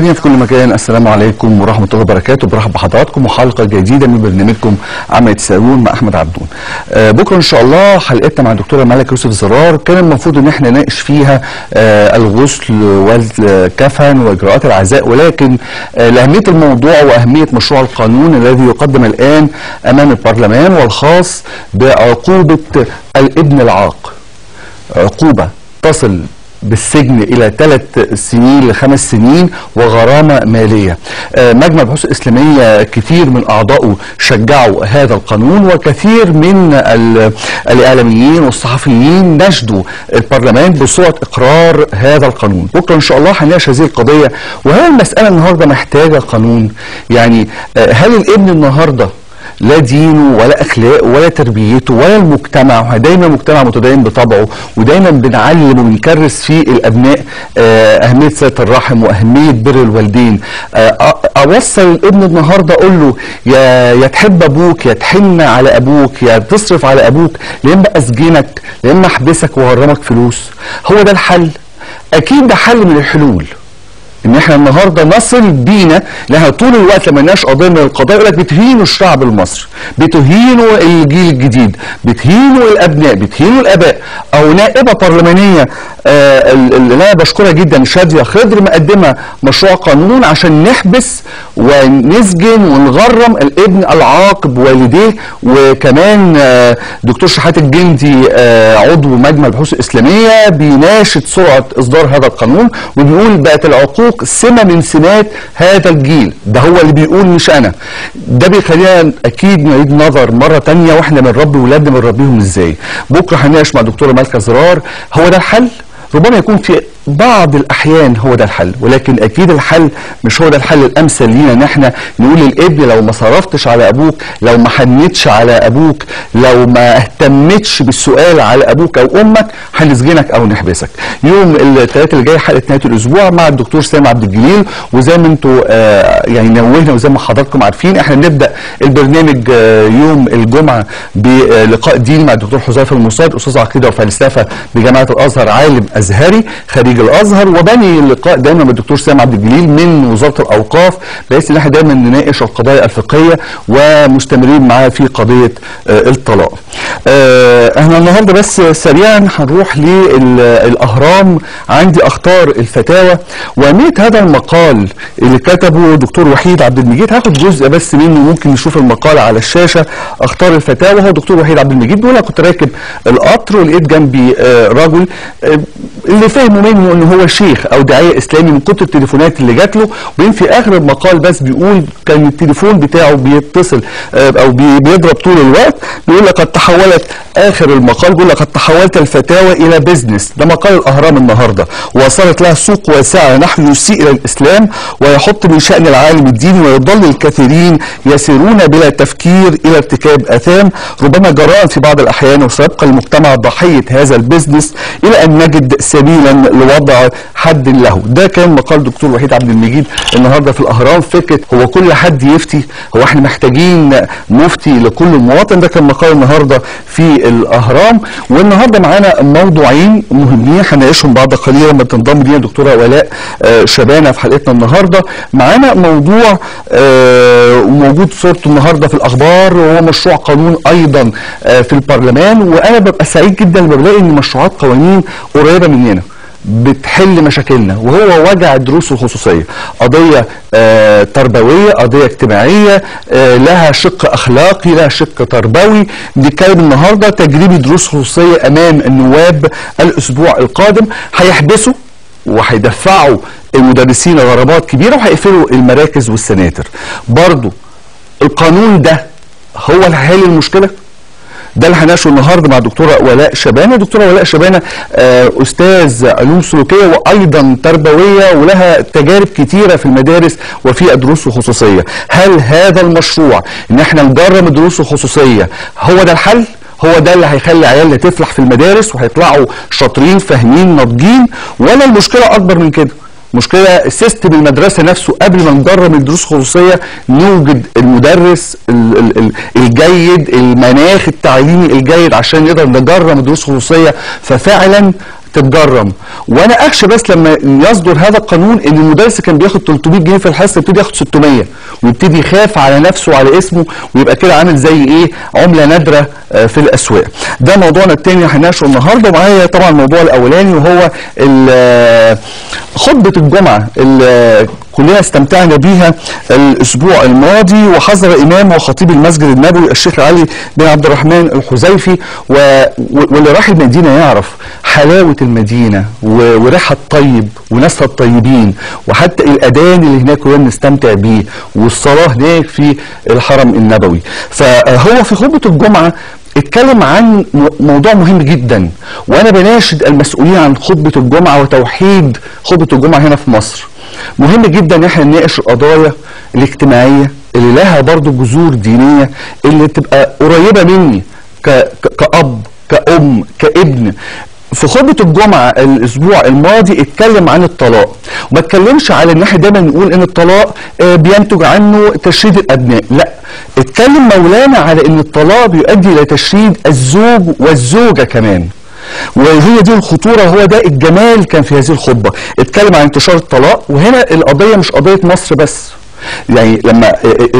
مشاهدينا في كل مكان السلام عليكم ورحمه الله وبركاته برحب بحضراتكم وحلقه جديده من برنامجكم عما يتساءلون مع احمد عبدون. آه بكره ان شاء الله حلقتنا مع الدكتوره ملك يوسف زرار كان المفروض ان احنا نناقش فيها آه الغسل والكفن واجراءات العزاء ولكن آه لاهميه الموضوع واهميه مشروع القانون الذي يقدم الان امام البرلمان والخاص بعقوبه الابن العاق. عقوبه تصل بالسجن الى ثلاث سنين لخمس سنين وغرامه ماليه. آه مجمع البحوث الاسلاميه كثير من اعضائه شجعوا هذا القانون وكثير من الاعلاميين والصحفيين نشدوا البرلمان بصوره اقرار هذا القانون. بكره ان شاء الله هنناقش هذه القضيه وهل المساله النهارده محتاجه قانون؟ يعني آه هل الابن النهارده لا دينه ولا اخلاقه ولا تربيته ولا المجتمع دايما مجتمع متدين بطبعه ودايما بنعلم وبنكرس فيه الابناء اهميه صله الرحم واهميه بر الوالدين اوصل الابن النهارده اقول له يا يا تحب ابوك يا تحن على ابوك يا تصرف على ابوك يا اما اسجنك يا اما احبسك واغرمك فلوس هو ده الحل اكيد ده حل من الحلول ان احنا النهارده نصل بينا لها طول الوقت لما ناقش قضيه من القضايا يقول لك بتهينوا الشعب المصري بتهينوا الجيل الجديد بتهينوا الابناء بتهينوا الاباء او نائبه برلمانيه آه اللي انا بشكرها جدا شاديه خضر مقدمه مشروع قانون عشان نحبس ونسجن ونغرم الابن العاق بوالديه وكمان آه دكتور شحات الجندي آه عضو مجمع البحوث الاسلاميه بيناشد سرعه اصدار هذا القانون وبيقول بقت العقوق سمه من سمات هذا الجيل ده هو اللي بيقول مش انا ده بيخلينا اكيد نعيد نظر مره تانية واحنا بنربي ولادنا بنربيهم ازاي بكره هنناقش مع دكتوره مالكه زرار هو ده الحل ربما يكون في بعض الاحيان هو ده الحل ولكن اكيد الحل مش هو ده الحل الامثل لينا ان احنا نقول للابن لو ما صرفتش على ابوك لو ما حنتش على ابوك لو ما اهتمتش بالسؤال على ابوك او امك هنسجنك او نحبسك يوم الثلاثاء اللي جاي حلقه نهايه الاسبوع مع الدكتور سام عبد الجليل وزي ما انتم آه يعني نوهنا وزي ما حضراتكم عارفين احنا بنبدا البرنامج آه يوم الجمعه بلقاء ديني مع الدكتور حذيفه المصاد استاذ عقيده وفلسفه بجامعه الازهر عالم ازهري خريج الازهر وبني اللقاء دايما بالدكتور سام عبد الجليل من وزاره الاوقاف بحيث ان احنا دايما نناقش القضايا الفقهيه ومستمرين معاه في قضيه آه الطلاق. آه احنا النهارده بس سريعا هنروح للاهرام عندي اختار الفتاوى واهميه هذا المقال اللي كتبه دكتور وحيد عبد المجيد هاخد جزء بس منه ممكن نشوف المقال على الشاشه اختار الفتاوى هو دكتور وحيد عبد المجيد بيقول كنت راكب القطر ولقيت جنبي آه رجل اللي فهموا منه ان هو شيخ او داعيه اسلامي من كتر التليفونات اللي جات له وبين في اخر المقال بس بيقول كان التليفون بتاعه بيتصل او بيضرب طول الوقت بيقول لك قد تحولت اخر المقال بيقول لك قد تحولت الفتاوى الى بزنس ده مقال الاهرام النهارده وصارت لها سوق واسعه نحن يسيء الى الاسلام ويحط من شان العالم الديني ويضل الكثيرين يسيرون بلا تفكير الى ارتكاب اثام ربما جراء في بعض الاحيان وسيبقى المجتمع ضحيه هذا البزنس الى ان نجد سبيلا لوضع حد له ده كان مقال دكتور وحيد عبد المجيد النهارده في الاهرام فكره هو كل حد يفتي هو احنا محتاجين مفتي لكل مواطن ده كان مقال النهارده في الاهرام والنهارده معانا موضوعين مهمين هنناقشهم بعد قليل لما تنضم لينا دكتوره ولاء آه شبانه في حلقتنا النهارده معانا موضوع آه وموجود صورته النهارده في الاخبار وهو مشروع قانون ايضا آه في البرلمان وانا ببقى سعيد جدا لما بلاقي ان مشروعات قوانين قريبه مننا بتحل مشاكلنا وهو وجع الدروس الخصوصيه قضيه آه تربويه قضيه اجتماعيه آه لها شق اخلاقي لها شق تربوي بنتكلم النهارده تجريبي دروس خصوصيه امام النواب الاسبوع القادم هيحبسوا وهيدفعوا المدرسين غرامات كبيره وهيقفلوا المراكز والسناتر برضو القانون ده هو اللي هيحل المشكله ده اللي هنناقشه النهارده مع دكتوره ولاء شبانه، دكتوره ولاء شبانه آه استاذ علوم سلوكيه وايضا تربويه ولها تجارب كتيره في المدارس وفي الدروس الخصوصيه، هل هذا المشروع ان احنا نجرم الدروس الخصوصيه هو ده الحل؟ هو ده اللي هيخلي عيالنا تفلح في المدارس وهيطلعوا شاطرين فاهمين ناضجين ولا المشكله اكبر من كده؟ مشكلة سيستم المدرسة نفسه قبل ما نجرب الدروس الخصوصية نوجد المدرس ال- ال- ال- الجيد المناخ التعليمي الجيد عشان نقدر نجرب الدروس الخصوصية ففعلا تتجرم وانا اخشى بس لما يصدر هذا القانون ان المدرس كان بياخد 300 جنيه في الحصه يبتدي ياخد 600 ويبتدي يخاف على نفسه وعلى اسمه ويبقى كده عامل زي ايه عمله نادره آه، في الاسواق ده موضوعنا الثاني هنناقشه النهارده معايا طبعا الموضوع الاولاني وهو ال- آه، خطبه الجمعه اللي كلنا استمتعنا بيها الاسبوع الماضي وحضر امام وخطيب المسجد النبوي الشيخ علي بن عبد الرحمن الحذيفي و... و- واللي راح المدينه يعرف حلاوه المدينه و... وريحها الطيب وناسها الطيبين وحتى الاذان اللي هناك كلنا بنستمتع بيه والصلاه هناك في الحرم النبوي فهو في خطبه الجمعه اتكلم عن م- موضوع مهم جدا وانا بناشد المسؤولين عن خطبه الجمعه وتوحيد خطبه الجمعه هنا في مصر مهم جدا ان احنا نناقش القضايا الاجتماعيه اللي لها برضو جذور دينيه اللي تبقى قريبه مني ك... ك... كاب كأم كابن في خطبة الجمعة الأسبوع الماضي اتكلم عن الطلاق وما اتكلمش على إن احنا دايما نقول إن الطلاق آه، بينتج عنه تشريد الأبناء لا اتكلم مولانا على إن الطلاق بيؤدي إلى تشريد الزوج والزوجة كمان وهي دي الخطوره وهو ده الجمال كان في هذه الخطبه اتكلم عن انتشار الطلاق وهنا القضيه مش قضيه مصر بس يعني لما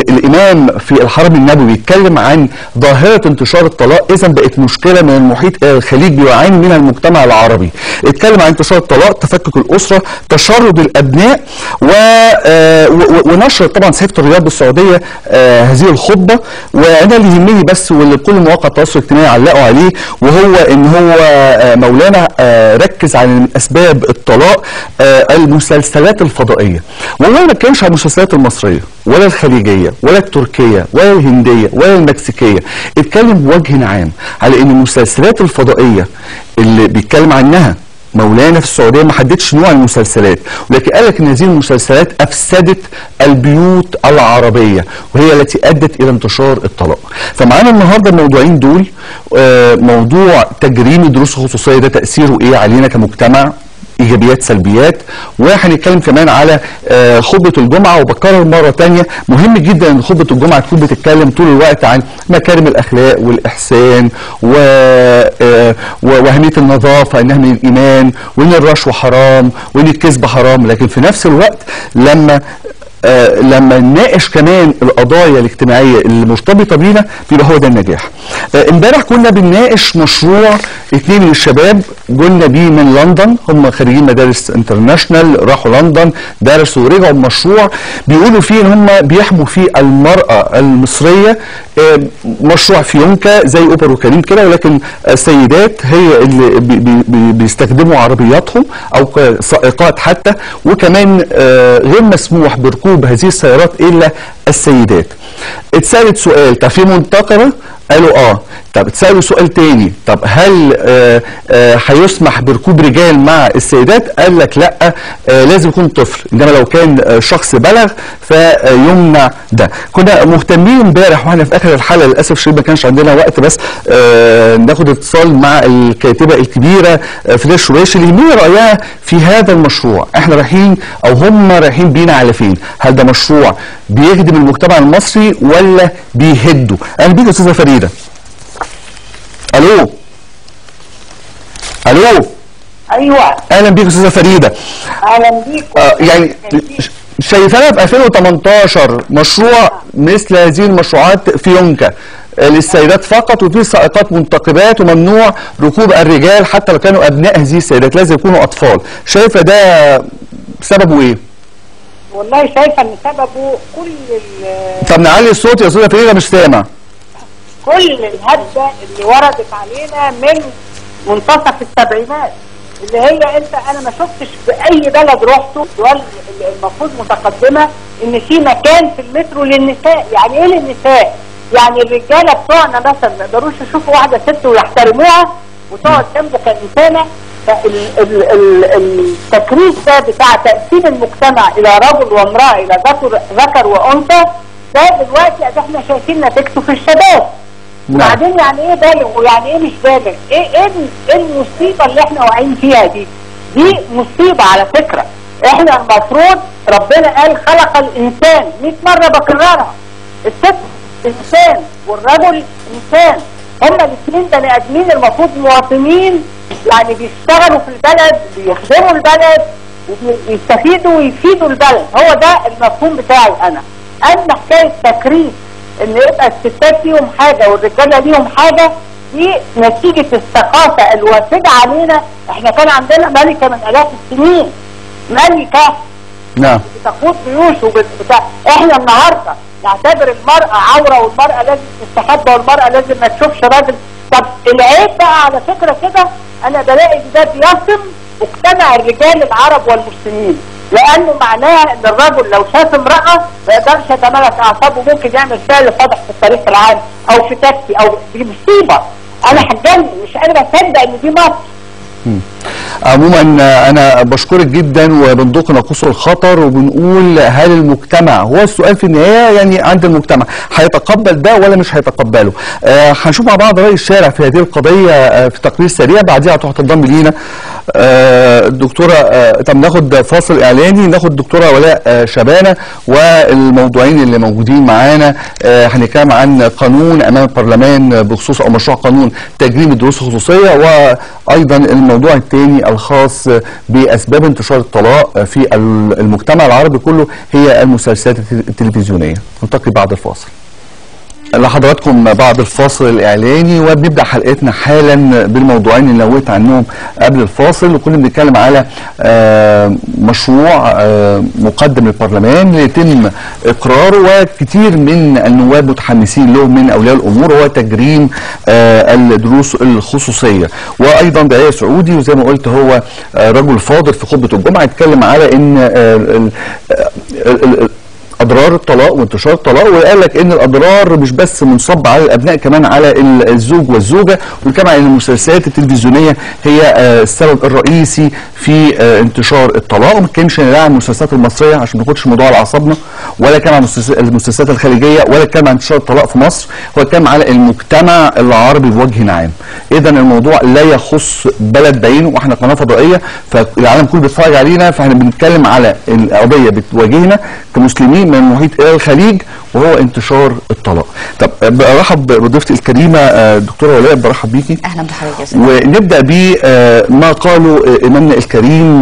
الامام في الحرم النبوي يتكلم عن ظاهره انتشار الطلاق اذا بقت مشكله من المحيط الى الخليج بيعاني منها المجتمع العربي اتكلم عن انتشار الطلاق تفكك الاسره تشرد الابناء و آه، و- و- ونشر طبعا صحيفه الرياض بالسعوديه آه، هذه الخطبه وانا اللي يهمني بس واللي كل مواقع التواصل الاجتماعي علقوا عليه وهو ان هو آه، مولانا آه، ركز على من اسباب الطلاق آه، المسلسلات الفضائيه والله ما كانش على المسلسلات المصريه ولا الخليجيه ولا التركيه ولا الهنديه ولا المكسيكيه اتكلم بوجه عام على ان المسلسلات الفضائيه اللي بيتكلم عنها مولانا في السعوديه ما حددش نوع المسلسلات ولكن قال لك ان هذه المسلسلات افسدت البيوت العربيه وهي التي ادت الى انتشار الطلاق فمعانا النهارده الموضوعين دول آه، موضوع تجريم الدروس الخصوصيه ده تاثيره ايه علينا كمجتمع ايجابيات سلبيات وهنتكلم كمان على آه، خطبه الجمعه وبكرر مره تانية مهم جدا ان خطبه الجمعه تكون بتتكلم طول الوقت عن مكارم الاخلاق والاحسان و آه، و- واهميه النظافه انها من الايمان وان الرشوه حرام وان الكذب حرام لكن في نفس الوقت لما آه لما نناقش كمان القضايا الاجتماعيه اللي مرتبطه بينا بيبقى هو ده النجاح. آه، امبارح كنا بنناقش مشروع اثنين من الشباب قلنا بيه من لندن هم خريجين مدارس انترناشونال راحوا لندن درسوا ورجعوا بمشروع بيقولوا فيه ان هم بيحموا فيه المراه المصريه آه، مشروع فيونكا زي اوبر وكريم كده ولكن السيدات هي اللي بي بي بي بيستخدموا عربياتهم او سائقات حتى وكمان آه، غير مسموح بركوب هذه السيارات الا السيدات. اتسالت سؤال طب في منتقبه؟ قالوا اه طب اتسالوا سؤال تاني طب هل آه، آه، هيسمح بركوب رجال مع السيدات؟ قال لك لا آه، لازم يكون طفل انما لو كان آه، شخص بلغ فيمنع ده. كنا مهتمين امبارح واحنا في اخر الحلقه للاسف الشديد ما كانش عندنا وقت بس آه، ناخد اتصال مع الكاتبه الكبيره آه، فدية شريش اللي يهمني رايها في هذا المشروع احنا رايحين او هم رايحين بينا على فين؟ هل ده مشروع بيخدم المجتمع المصري ولا بيهده؟ اهلا بيك يا استاذه فريده. الو الو ايوه اهلا بيك يا استاذه فريده اهلا بيك آه يعني ش- شايفانا في 2018 مشروع مثل هذه المشروعات في يونكا آه، للسيدات فقط وفي سائقات منتقبات وممنوع ركوب الرجال حتى لو كانوا ابناء هذه السيدات لازم يكونوا اطفال شايفه ده سببه ايه؟ والله شايفه ان سببه كل ال- طب نعلي الصوت يا استاذه فريده مش سامع كل الهبه اللي وردت علينا من منتصف السبعينات اللي هي انت انا ما شفتش في اي بلد رحته دول المفروض متقدمه ان في مكان في المترو للنساء يعني ايه للنساء يعني الرجاله بتوعنا مثلا ما يقدروش يشوفوا واحده ست ويحترموها وتقعد جنبه كانسانه فالتكريس ده بتاع تقسيم المجتمع الى رجل وامراه الى ذكر ذكر وانثى ده دلوقتي ادي احنا شايفين نتيجته في الشباب نعم. بعدين يعني ايه بالغ ويعني ايه مش بالغ ايه ايه ال- إيه المصيبه اللي احنا واقعين فيها دي دي مصيبه على فكره احنا المفروض ربنا قال خلق الانسان 100 مره بكررها الست انسان والرجل انسان هما الاثنين بني ادمين المفروض مواطنين يعني بيشتغلوا في البلد بيخدموا البلد وبيستفيدوا ويفيدوا البلد هو ده المفهوم بتاعي انا اما حكايه تكريم ان يبقى الستات ليهم حاجه والرجاله ليهم حاجه دي نتيجه الثقافه الوافده علينا احنا كان عندنا ملكه من الاف السنين ملكه نعم بتقود جيوش وبتاع احنا النهارده نعتبر المرأة عورة والمرأة لازم تستخبى والمرأة لازم ما تشوفش راجل طب العيب بقى على فكرة كده انا بلاقي ده بيصم مجتمع الرجال العرب والمسلمين لانه معناها ان الرجل لو شاف امرأة ما يقدرش يتملك اعصابه ممكن يعمل فعل فاضح في التاريخ العام او في تاكسي او دي مصيبة انا هتجنن مش قادرة اصدق ان دي مصر عموما انا بشكرك جدا وبندق ناقوس الخطر وبنقول هل المجتمع هو السؤال في النهايه يعني عند المجتمع هيتقبل ده ولا مش هيتقبله آه هنشوف مع بعض راي الشارع في هذه القضيه آه في تقرير سريع بعديها هتروح تنضم لينا آه الدكتوره آه طب ناخد فاصل اعلاني ناخد الدكتوره ولاء آه شبانه والموضوعين اللي موجودين معانا آه هنتكلم عن قانون امام البرلمان بخصوص او مشروع قانون تجريم الدروس الخصوصيه وايضا الموضوع الثاني الخاص باسباب انتشار الطلاق في المجتمع العربي كله هي المسلسلات التلفزيونيه نلتقي بعد الفاصل لحضراتكم بعد الفاصل الاعلاني وبنبدا حلقتنا حالا بالموضوعين اللي نويت عنهم قبل الفاصل وكنا بنتكلم على مشروع مقدم للبرلمان يتم اقراره وكثير من النواب متحمسين له من اولياء الامور هو تجريم الدروس الخصوصيه وايضا داعيه سعودي وزي ما قلت هو رجل فاضل في خطبه الجمعه اتكلم على ان اضرار الطلاق وانتشار الطلاق وقال لك ان الاضرار مش بس منصب على الابناء كمان على الزوج والزوجه وكمان ان المسلسلات التلفزيونيه هي السبب الرئيسي في انتشار الطلاق وما اتكلمش عن المسلسلات المصريه عشان ما ناخدش الموضوع على اعصابنا ولا كان عن المسلسلات الخليجيه ولا كان عن انتشار الطلاق في مصر هو كان على المجتمع العربي بوجه عام اذا الموضوع لا يخص بلد بعينه واحنا قناه فضائيه فالعالم كله بيتفرج علينا فاحنا بنتكلم على القضيه بتواجهنا كمسلمين من المحيط الى الخليج وهو انتشار الطلاق. طب برحب بضيفتي الكريمه الدكتوره ولاء برحب بيكي. اهلا بحضرتك يا استاذ. ونبدا بما قاله امامنا الكريم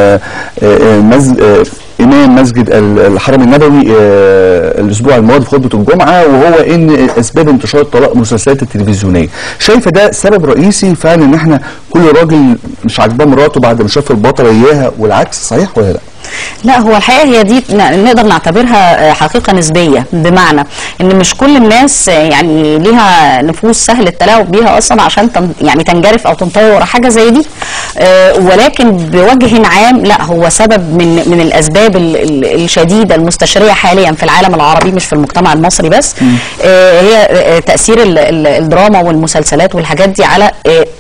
امام مسجد الحرم النبوي الاسبوع الماضي في خطبه الجمعه وهو ان اسباب انتشار الطلاق المسلسلات التلفزيونيه. شايفه ده سبب رئيسي فعلا ان احنا كل راجل مش عاجباه مراته بعد ما شاف البطله اياها والعكس صحيح ولا لا؟ لا هو الحقيقه هي دي نقدر نعتبرها حقيقه نسبيه بمعنى ان مش كل الناس يعني ليها نفوس سهل التلاعب بيها اصلا عشان تن يعني تنجرف او تنطوي ورا حاجه زي دي ولكن بوجه عام لا هو سبب من من الاسباب الشديده المستشريه حاليا في العالم العربي مش في المجتمع المصري بس هي تاثير الدراما والمسلسلات والحاجات دي على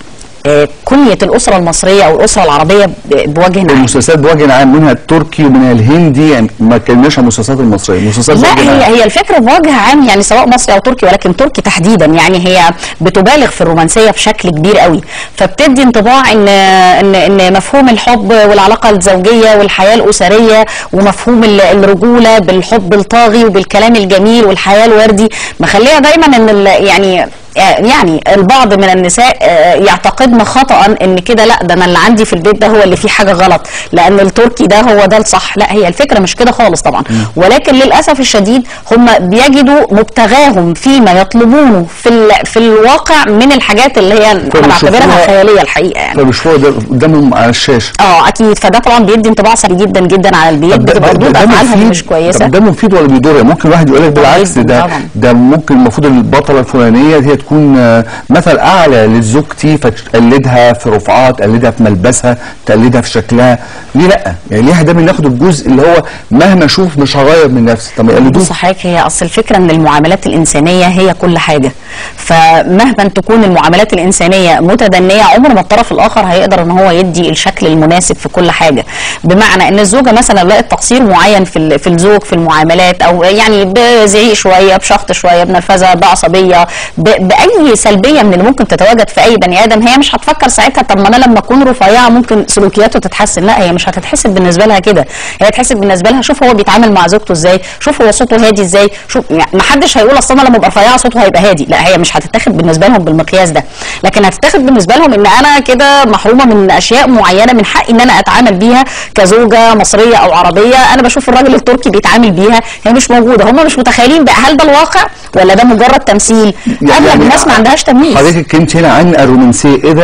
كنية الأسرة المصرية أو الأسرة العربية بوجه عام المسلسلات بوجه عام منها التركي ومنها الهندي يعني ما كناش عن المسلسلات المصرية المسلسلات لا هي عام. هي الفكرة بوجه عام يعني سواء مصري أو تركي ولكن تركي تحديدا يعني هي بتبالغ في الرومانسية بشكل كبير قوي فبتدي انطباع إن إن إن مفهوم الحب والعلاقة الزوجية والحياة الأسرية ومفهوم الرجولة بالحب الطاغي وبالكلام الجميل والحياة الوردي مخليها دايما إن يعني يعني البعض من النساء يعتقدن خطا ان كده لا ده انا اللي عندي في البيت ده هو اللي فيه حاجه غلط لان التركي ده هو ده الصح لا هي الفكره مش كده خالص طبعا ولكن للاسف الشديد هم بيجدوا مبتغاهم فيما يطلبونه في في الواقع من الحاجات اللي هي انا بعتبرها خياليه الحقيقه يعني فبيشوفوها قدامهم على الشاشه اه اكيد فده طبعا بيدي انطباع سلبي جدا جدا على البيت بتبقى ردود افعالهم مش كويسه طب ده مفيد ولا بيضر ممكن واحد يقول لك بالعكس ده طبعا. ده ممكن المفروض البطله الفلانيه هي تكون مثل اعلى لزوجتي فتقلدها في رفعها تقلدها في ملبسها تقلدها في شكلها ليه لا يعني ليه دايما ناخد الجزء اللي هو مهما اشوف مش هغير من نفسي طب يقلدوه بص حضرتك هي اصل الفكره ان المعاملات الانسانيه هي كل حاجه فمهما تكون المعاملات الانسانيه متدنيه عمر ما الطرف الاخر هيقدر ان هو يدي الشكل المناسب في كل حاجه بمعنى ان الزوجه مثلا لقت تقصير معين في في الزوج في المعاملات او يعني بزعيق شويه بشخط شويه بنرفزه بعصبيه باي اي سلبيه من اللي ممكن تتواجد في اي بني ادم هي مش هتفكر ساعتها طب ما انا لما اكون رفيعه ممكن سلوكياته تتحسن لا هي مش هتتحسب بالنسبه لها كده هي هتحسب بالنسبه لها شوف هو بيتعامل مع زوجته ازاي شوف هو صوته هادي ازاي شوف يعني ما حدش هيقول اصل انا لما ابقى رفيعه صوته هيبقى هادي لا هي مش هتتاخد بالنسبه لهم بالمقياس ده لكن هتتاخد بالنسبه لهم ان انا كده محرومه من اشياء معينه من حقي ان انا اتعامل بيها كزوجه مصريه او عربيه انا بشوف الراجل التركي بيتعامل بيها هي مش موجوده هم مش متخيلين بقى هل ده الواقع ولا ده مجرد تمثيل اغلب الناس ما عندهاش تمييز حضرتك اتكلمت هنا عن الرومانسيه اذا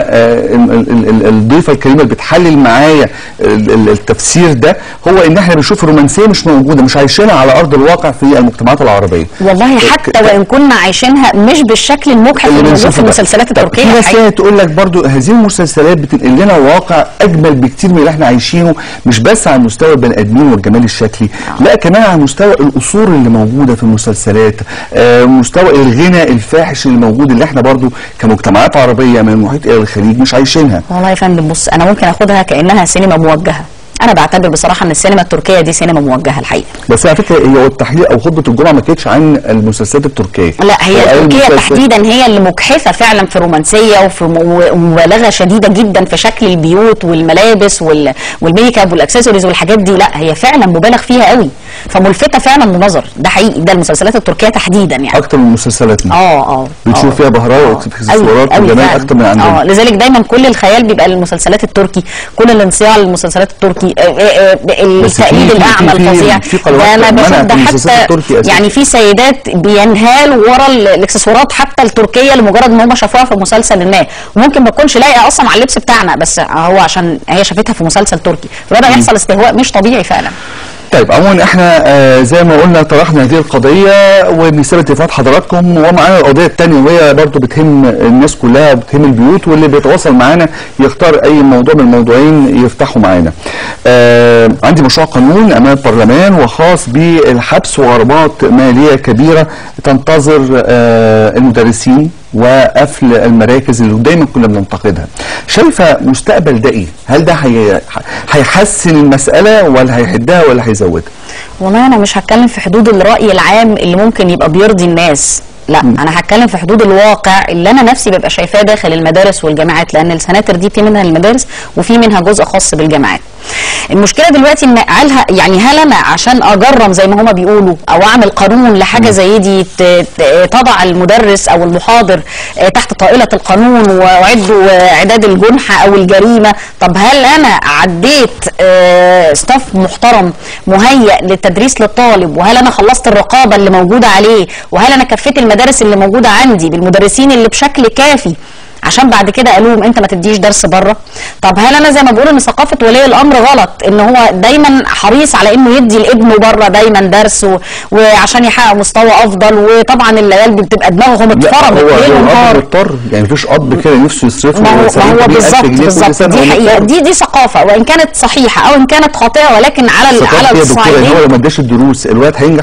الضيفه الكريمه اللي بتحلل معايا ال- ال- التفسير ده هو ان احنا بنشوف الرومانسيه مش موجوده مش عايشينها على ارض الواقع في المجتمعات العربيه والله حتى وان كنا عايشينها مش بالشكل المجحف اللي موجود بنشوفه في ده. المسلسلات طب التركيه في ناس الحقيقة. تانية تقول لك برضو هذه المسلسلات بتنقل لنا واقع اجمل بكتير من اللي احنا عايشينه مش بس على مستوى البني ادمين والجمال الشكلي لا كمان على مستوى الاصول اللي موجوده في المسلسلات آه مستوى الغنى الفاحش اللي موجود اللي احنا برضو كمجتمعات عربيه من المحيط الى الخليج مش عايشينها والله يا فندم بص انا ممكن اخدها كانها سينما موجهه انا بعتبر بصراحه ان السينما التركيه دي سينما موجهه الحقيقه بس على فكره هي التحليل او خطبه الجمعه ما كانتش عن المسلسلات التركيه لا هي هو قال تركيا المسلسل- تحديدا هي اللي مجحفه فعلا في رومانسيه وفي م- مبالغه شديده جدا في شكل البيوت والملابس وال- والميك اب والاكسسوارز والحاجات دي لا هي فعلا مبالغ فيها قوي فملفته فعلا للنظر ده حقيقي ده المسلسلات التركيه تحديدا يعني اكتر من مسلسلاتنا اه اه بتشوف آه. فيها بهرات آه. واكسسوارات أوي- أوي وجمال فعلاً. اكتر من عندنا اه لذلك دايما كل الخيال بيبقى للمسلسلات التركي كل الانصياع للمسلسلات التركي آه، آه، آه، بس في- التأييد في- الاعمى في- في- الفظيع في قنوات ده انا بشوف منعت ده المسلسلات حتى التركي أساساً. يعني في سيدات بينهالوا ورا ال- الاكسسوارات حتى التركيه لمجرد ان هم شافوها في مسلسل ما وممكن ما تكونش لايقه اصلا على اللبس بتاعنا بس هو عشان هي شافتها في مسلسل تركي فبدا يحصل استهواء مش طبيعي فعلا طيب عموما احنا آه زي ما قلنا طرحنا هذه القضيه وبنستقبل تليفونات حضراتكم ومعانا القضيه الثانيه وهي برضو بتهم الناس كلها وبتهم البيوت واللي بيتواصل معانا يختار اي موضوع من الموضوعين يفتحوا معانا. آه عندي مشروع قانون امام البرلمان وخاص بالحبس وغرامات ماليه كبيره تنتظر آه المدرسين وقفل المراكز اللي دايما كنا بننتقدها شايفه مستقبل ده ايه هل ده هي- هيحسن المساله ولا هيحدها ولا هيزودها والله انا مش هتكلم في حدود الراي العام اللي ممكن يبقى بيرضي الناس لا انا هتكلم في حدود الواقع اللي انا نفسي ببقى شايفاه داخل المدارس والجامعات لان السناتر دي في منها المدارس وفي منها جزء خاص بالجامعات المشكله دلوقتي ان هل يعني هل انا عشان اجرم زي ما هما بيقولوا او اعمل قانون لحاجه زي دي ت- ت- تضع المدرس او المحاضر آه، تحت طائله القانون واعده آه، اعداد الجنحه او الجريمه طب هل انا عديت آه، ستاف محترم مهيئ للتدريس للطالب وهل انا خلصت الرقابه اللي موجوده عليه وهل انا كفيت المدارس اللي موجوده عندي بالمدرسين اللي بشكل كافي عشان بعد كده قالوا لهم انت ما تديش درس بره طب هل انا زي ما بقول ان ثقافه ولي الامر غلط ان هو دايما حريص على انه يدي لابنه بره دايما درس و... وعشان يحقق مستوى افضل وطبعا العيال بتبقى دماغهم اتفرمت هو ليل هو الاب ونهار مضطر يعني مفيش اب كده نفسه يصرف ما هو له ما هو 70 بالظبط جنيه كل بالظبط سنة، دي هو حقيقه مضطر. دي دي ثقافه وان كانت صحيحه او ان كانت خاطئه ولكن على ال- ثقافة على يا دكتوره ان الصعيدين هو لو ما اداش الدروس الواد هينجح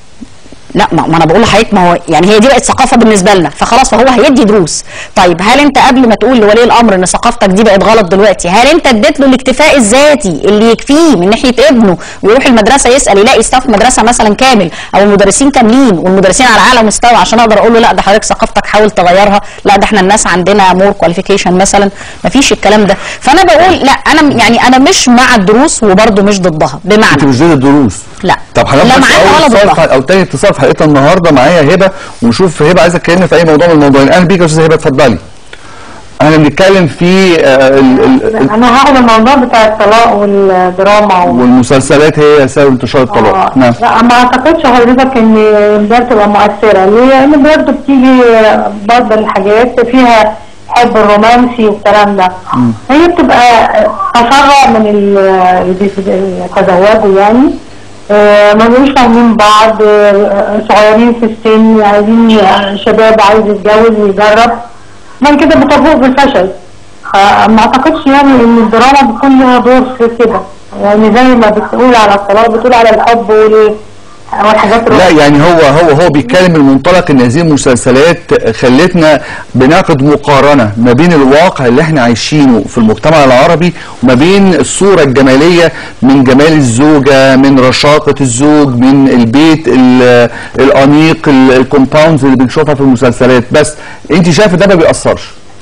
لا ما ما انا بقول لحضرتك ما هو يعني هي دي بقت ثقافه بالنسبه لنا فخلاص فهو هيدي دروس طيب هل انت قبل ما تقول لولي الامر ان ثقافتك دي بقت غلط دلوقتي هل انت اديت له الاكتفاء الذاتي اللي يكفيه من ناحيه ابنه ويروح المدرسه يسال يلاقي ستاف مدرسه مثلا كامل او المدرسين كاملين والمدرسين على اعلى مستوى عشان اقدر اقول له لا ده حضرتك ثقافتك حاول تغيرها لا ده احنا الناس عندنا مور كواليفيكيشن مثلا ما فيش الكلام ده فانا بقول لا انا يعني انا مش مع الدروس وبرده مش ضدها انت بمعنى مش ضد الدروس لا طب لا هناخد معاها ولا اول اتصال ضدها في- او تاني اتصال في حلقتنا النهارده معايا هبه ونشوف هبه عايزه تكلمنا في اي موضوع من الموضوعين اهلا بيك يا استاذه هبه اتفضلي احنا بنتكلم في آه، ال- ال- ال- انا هاخد الموضوع بتاع الطلاق والدراما و... والمسلسلات هي سبب انتشار الطلاق آه، نعم لا ما اعتقدش حضرتك ان ده تبقى مؤثره ليه؟ لان برضه بتيجي برضه الحاجات فيها حب الرومانسي والكلام ده هي بتبقى تفرع من ال- اللي بيت- يتزوجوا يعني آه، ما بيبقوش فاهمين بعض آه، صغيرين في السن عايزين شباب عايز يتجوز ويجرب من كده بتفوق بالفشل فما اعتقدش يعني ان الدراما بيكون لها دور في كده يعني زي ما بتقول على الطلاق بتقول على الحب وال او الحاجات لا يعني هو هو هو بيتكلم من منطلق ان هذه المسلسلات خلتنا بنعقد مقارنه ما بين الواقع اللي احنا عايشينه في المجتمع العربي وما بين الصوره الجماليه من جمال الزوجه من رشاقه الزوج من البيت ال- الانيق الكومباوندز اللي بنشوفها في المسلسلات بس انت شايفه ده ما بيأثرش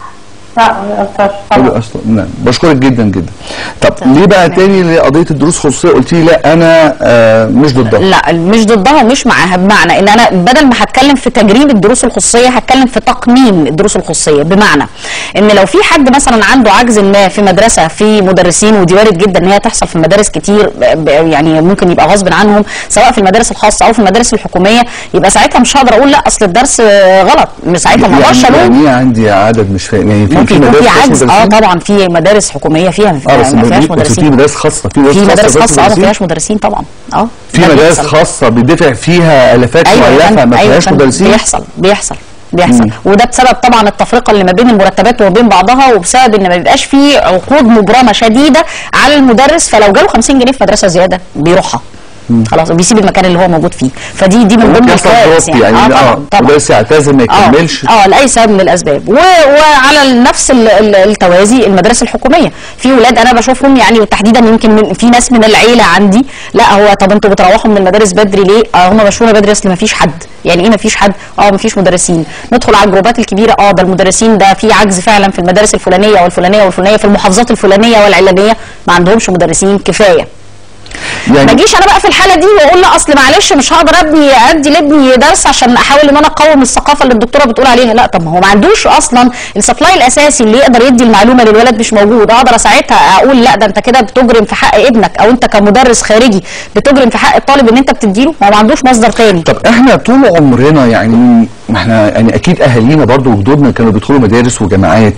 لا ما يأثرش ما طبعا بيأثر نعم بشكرك جدا جدا طب ليه بقى تاني لقضيه الدروس خصوصيه قلت لي لا انا آه مش ضدها لا مش ضدها ومش معاها بمعنى ان انا بدل ما هتكلم في تجريم الدروس الخصوصيه هتكلم في تقنين الدروس الخصوصيه بمعنى ان لو في حد مثلا عنده عجز ما في مدرسه في مدرسين ودي وارد جدا ان هي تحصل في مدارس كتير ب- ب- يعني ممكن يبقى غصب عنهم سواء في المدارس الخاصه او في المدارس الحكوميه يبقى ساعتها مش هقدر اقول لا اصل الدرس آه، غلط ساعتها ما اقدرش يعني, الوم يعني ايه عندي عدد مش فاهم يعني في ممكن يكون مدارس في خاصة عجز اه مدرسين؟ طبعا في مدارس حكوميه فيها اه بس ما فيهاش في مدرسين مدارس خاصه في في مدارس بس خاصه اه ما مدرسين. فيهاش مدرسين طبعا اه في ده مدارس بيحصل. خاصه بيدفع فيها الافات ايوه يا مؤلفه فندم، ما أيوة يا فيهاش فندم، مدرسين بيحصل بيحصل بيحصل مم. وده بسبب طبعا التفرقه اللي ما بين المرتبات وما بين بعضها وبسبب ان ما بيبقاش في عقود مبرمه شديده على المدرس فلو جاله 50 جنيه في مدرسه زياده بيروحها خلاص بيسيب المكان اللي هو موجود فيه فدي دي من ضمن ممكن يحصل الكوارث دروب يعني اه طبعا طبعا مدرس يعتذر ما اه يكملش اه لاي سبب من الاسباب و... وعلى نفس ال- ال- التوازي المدارس الحكوميه في ولاد انا بشوفهم يعني وتحديدا يمكن من في ناس من العيله عندي لا هو طب انتوا بتروحوا من المدارس بدري ليه؟ اه هم مشونا بدري اصل ما فيش حد يعني ايه ما فيش حد؟ اه ما فيش مدرسين ندخل على الجروبات الكبيره اه ده المدرسين ده في عجز فعلا في المدارس الفلانيه والفلانيه والفلانيه في المحافظات الفلانيه والعلانيه ما عندهمش مدرسين كفايه ما يعني اجيش انا بقى في الحاله دي واقول لا اصل معلش مش هقدر ابني ادي لابني درس عشان احاول ان انا اقوم الثقافه اللي الدكتوره بتقول عليها لا طب ما هو ما عندوش اصلا السبلاي الاساسي اللي يقدر يدي المعلومه للولد مش موجود اقدر ساعتها اقول لا ده انت كده بتجرم في حق ابنك او انت كمدرس خارجي بتجرم في حق الطالب ان انت بتديله ما هو ما عندوش مصدر تاني طب احنا طول عمرنا يعني ما احنا يعني اكيد اهالينا برضو وجدودنا كانوا بيدخلوا مدارس وجامعات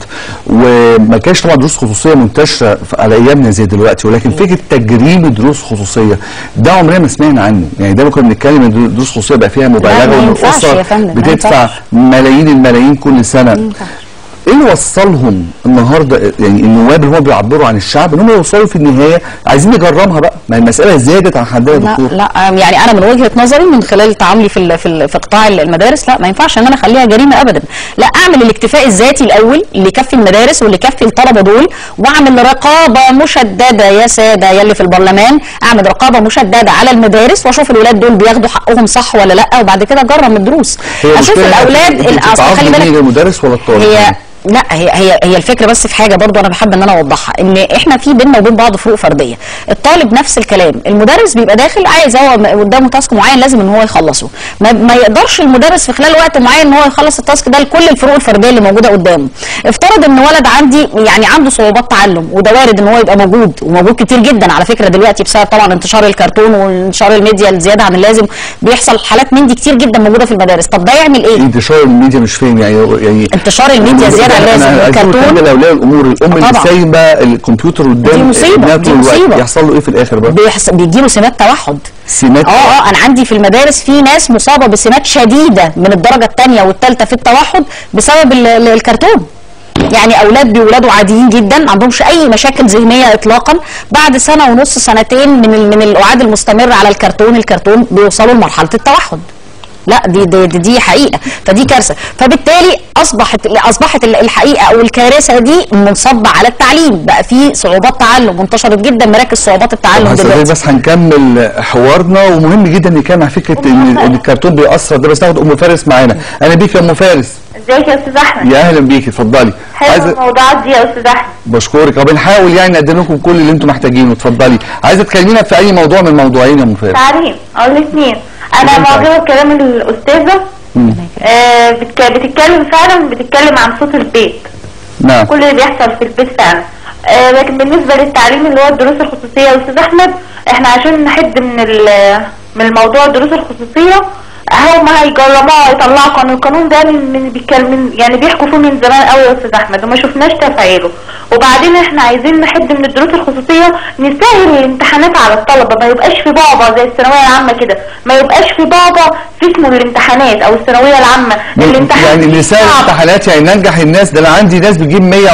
وما كانش طبعا دروس خصوصيه منتشره في- على ايامنا زي دلوقتي ولكن فكره تجريم دروس خصوصيه ده عمرنا ما سمعنا عنه يعني دايما كنا بنتكلم ان دروس خصوصيه بقى فيها مبالغه ما وان ينفعش الاسر يا فندم، ما بتدفع ينفعش. ملايين الملايين كل سنه ايه اللي وصلهم النهارده يعني النواب اللي هم بيعبروا عن الشعب ان هم يوصلوا في النهايه عايزين نجرمها بقى ما المساله زادت عن حدها يا لا دكتور لا يعني انا من وجهه نظري من خلال تعاملي في ال- في ال- في قطاع المدارس لا ما ينفعش ان انا اخليها جريمه ابدا لا اعمل الاكتفاء الذاتي الاول اللي يكفي المدارس واللي يكفي الطلبه دول واعمل رقابه مشدده يا ساده يا اللي في البرلمان اعمل رقابه مشدده على المدارس واشوف الولاد دول بياخدوا حقهم صح ولا لا وبعد كده اجرم الدروس هي اشوف المشكلة الاولاد انت الاصل بتتعاقبي خلي بالك مين المدرس ولا الطالب هي لا هي هي هي الفكره بس في حاجه برضو انا بحب ان انا اوضحها ان احنا في بيننا وبين بعض فروق فرديه الطالب نفس الكلام المدرس بيبقى داخل عايز هو م- قدامه تاسك معين لازم ان هو يخلصه ما, ما يقدرش المدرس في خلال وقت معين ان هو يخلص التاسك ده لكل الفروق الفرديه اللي موجوده قدامه افترض ان ولد عندي يعني عنده صعوبات تعلم وده وارد ان هو يبقى موجود وموجود كتير جدا على فكره دلوقتي بسبب طبعا انتشار الكرتون وانتشار الميديا الزياده عن اللازم بيحصل حالات من دي كتير جدا موجوده في المدارس طب ده يعمل ايه انتشار الميديا مش فاهم يعني يعني انتشار الميديا زياده عن أنا اللازم عايز أقول والكرتون حاجة لاولياء الامور الام اللي طبعا. سايب بقى الكمبيوتر قدام دي مصيبة، ابنها دي طول الوقت. مصيبة. يحصل له ايه في الاخر بقى؟ بيحص... بيجيله سمات توحد سمات اه اه انا عندي في المدارس في ناس مصابه بسمات شديده من الدرجه الثانيه والثالثه في التوحد بسبب ال- ال- الكرتون يعني اولاد بيولادوا عاديين جدا ما عندهمش اي مشاكل ذهنيه اطلاقا بعد سنه ونص سنتين من ال- من القعاد المستمر على الكرتون الكرتون بيوصلوا لمرحله التوحد لا دي دي, دي, دي حقيقه فدي كارثه فبالتالي اصبحت اصبحت ال- الحقيقه او الكارثه دي منصبه على التعليم بقى في صعوبات تعلم انتشرت جدا مراكز صعوبات التعلم هستفيد دلوقتي بس هنكمل حوارنا ومهم جدا نتكلم عن فكره ان إن الكرتون بيأثر ده بس ناخد ام فارس معانا انا بيك يا ام فارس ازيك يا استاذ احمد يا اهلا بيكي اتفضلي حلوه الموضوعات دي يا استاذ احمد بشكرك اه بنحاول يعني نقدم لكم كل اللي انتم محتاجينه اتفضلي عايزه تكلمينا في اي موضوع من الموضوعين يا ام فارس تعليم او الاثنين انا اتفضل. معجبه بكلام الاستاذه مم. آه بتك- بتتكلم فعلا بتتكلم عن صوت البيت نعم كل اللي بيحصل في البيت فعلا آه لكن بالنسبه للتعليم اللي هو الدروس الخصوصيه يا استاذ احمد احنا عشان نحد من ال- من الموضوع الدروس الخصوصيه هم هيجرموها يطلعوا قانون القانون ده من من بيتكلم من يعني بيحكوا فيه من زمان قوي يا استاذ احمد وما شفناش تفعيله وبعدين احنا عايزين نحد من الدروس الخصوصيه نسهل الامتحانات على الطلبه ما يبقاش في بعبع زي الثانويه العامه كده ما يبقاش في بعبع في اسمه الامتحانات او الثانويه العامه الامتحان يعني فيه نسال صعب. الامتحانات يعني ننجح الناس ده انا عندي ناس بتجيب 100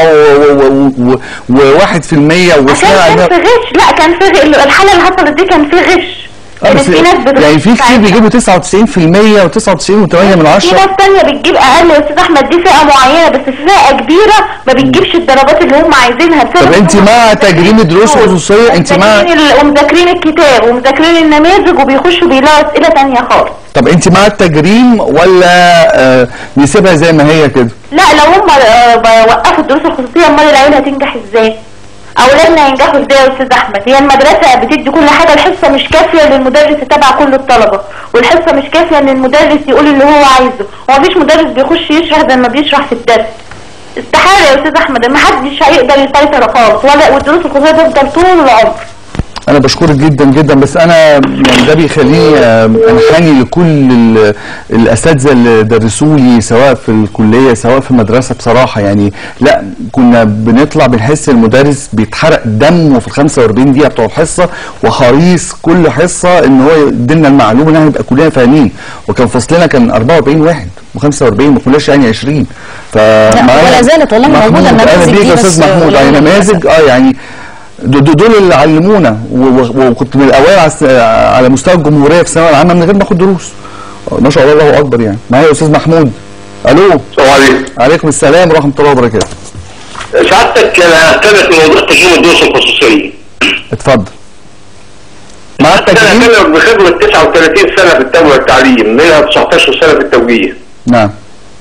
و1 في المية عشان واسمها كان في غش لا كان في غ- الحاله اللي حصلت دي كان في غش آه كانت بس في ناس بتروح يعني في كتير ساعتها. بيجيبوا 99% و99 و8 من في 10 ناس تانية بتجيب اقل يا استاذ احمد دي فئة معينة بس في فئة كبيرة ما بتجيبش الدرجات اللي هم عايزينها بسبب طب انت إن هم مع تجريم الدروس الخصوصية؟ انت مع- مذاكرين ال- ومذاكرين الكتاب ومذاكرين النماذج وبيخشوا بيلاقوا اسئلة تانية خالص طب انت مع التجريم ولا آه نسيبها زي ما هي كده لا لو هم آه، ب- وقفوا الدروس الخصوصية امال العيال هتنجح ازاي؟ اولادنا هينجحوا ازاي يا استاذ احمد؟ هي المدرسة بتدي كل حاجة الحصة مش كافية للمدرس يتابع كل الطلبة والحصة مش كافية ان المدرس يقول اللي هو عايزه هو مفيش مدرس بيخش يشرح زي ما بيشرح في الدرس استحالة يا استاذ احمد ما حدش هيقدر يسيطر خالص ولا والدروس الخصوصية تفضل طول العمر انا بشكرك جدا جدا بس انا يعني ده بيخليني آه، انحني لكل ال- الاساتذه اللي درسوا لي سواء في الكليه سواء في المدرسه بصراحه يعني لا كنا بنطلع بنحس المدرس بيتحرق دمه في ال 45 دقيقه بتوع الحصه وحريص كل حصه ان هو يدينا المعلومه ان احنا نبقى كلنا فاهمين وكان فصلنا كان 44 واحد و45 ما كناش يعني 20 ف ولا زالت والله موجودة النماذج انا بيك دي يا بس استاذ محمود قليلة يعني نماذج اه يعني دو- دو- دول اللي علمونا و- و- وكنت من الاوائل على الس- على مستوى الجمهوريه في الثانويه العامه من غير ما اخد دروس ما شاء الله الله اكبر يعني معايا يا استاذ محمود الو السلام عليكم عليكم السلام ورحمه الله وبركاته سعادتك انا هتكلم في موضوع تجريم الدروس الخصوصيه اتفضل مع انا التجريم هتكلم بخبره 39 سنه في التربيه والتعليم منها 19 سنه في التوجيه نعم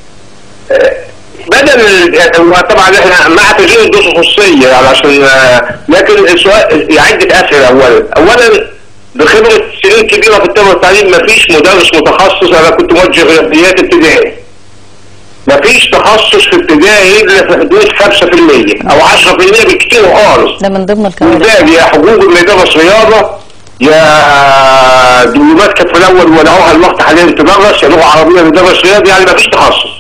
بدل ال- هو طبعا احنا مع تجريم الدروس الخصوصيه يعني عشان آه، لكن السؤال عده اسئله اولا اولا بخبره سنين كبيره في التربيه والتعليم مفيش مدرس متخصص انا كنت موجه رياضيات ابتدائي مفيش تخصص في ابتدائي الا في حدود 5% او 10% بالكتير خالص ده من ضمن الكوارث ولذلك يا حقوق اللي يدرس رياضه يا دبلومات كانت في الاول ولقوها الوقت حاليا تدرس يا لغه عربيه بيدرس رياضه يعني ما فيش تخصص.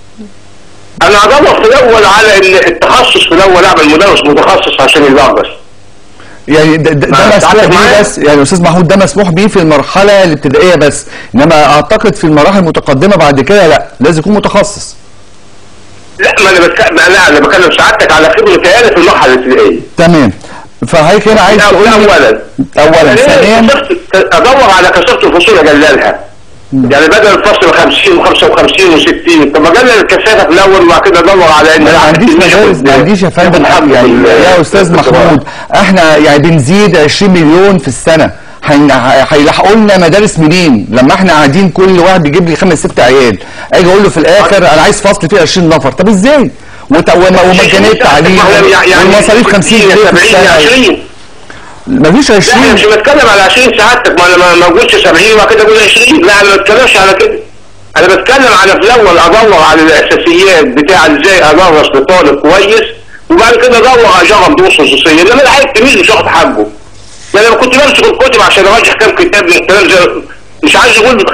انا ادور في الاول على ان التخصص في الاول اعمل مدرس متخصص عشان يدرس. يعني ده, ده, ما ده مسموح تعرف بيه معايا؟ بس يعني يا استاذ محمود ده مسموح بيه في المرحله الابتدائيه بس انما اعتقد في المراحل المتقدمه بعد كده لا لازم يكون متخصص لا ما انا بتكلم لا انا بكلم سعادتك على خبره عيالي في المرحله الابتدائيه. تمام فهيك هنا عايز ده تقول لي اولا اولا ثانيا كسرت- ادور على كثافه الفصول اجللها. يعني بدل الفصل 50 و55 و60 طب اجلل الكثافه في الاول وبعد كده ادور على ان ما عنديش مدارس ما عنديش يا فندم يعني يا استاذ محمود احنا يعني بنزيد 20 مليون في السنه هين- ه- هيلحقوا لنا مدارس منين لما احنا قاعدين كل واحد بيجيب لي خمس ست عيال اجي اقول له في الاخر انا عايز فصل فيه 20 نفر طب ازاي وت- وم- ومجانيه التعليم والمصاريف 50 جنيه في السنه 20 مفيش لا انا 20 مش بتكلم على 20 سعادتك ما انا ما- ما اقولش 70 وبعد كده اقول 20 لا انا ما بتكلمش على كده انا بتكلم على في الاول ادور على الاساسيات بتاع ازاي ادرس لطالب كويس وبعد كده ادور على جرب دروس خصوصيه انما العيل التلميذ مش واخد حقه يعني انا كنت بمسك الكتب عشان اراجع كام كتاب من الكلام زي مش عايز اقول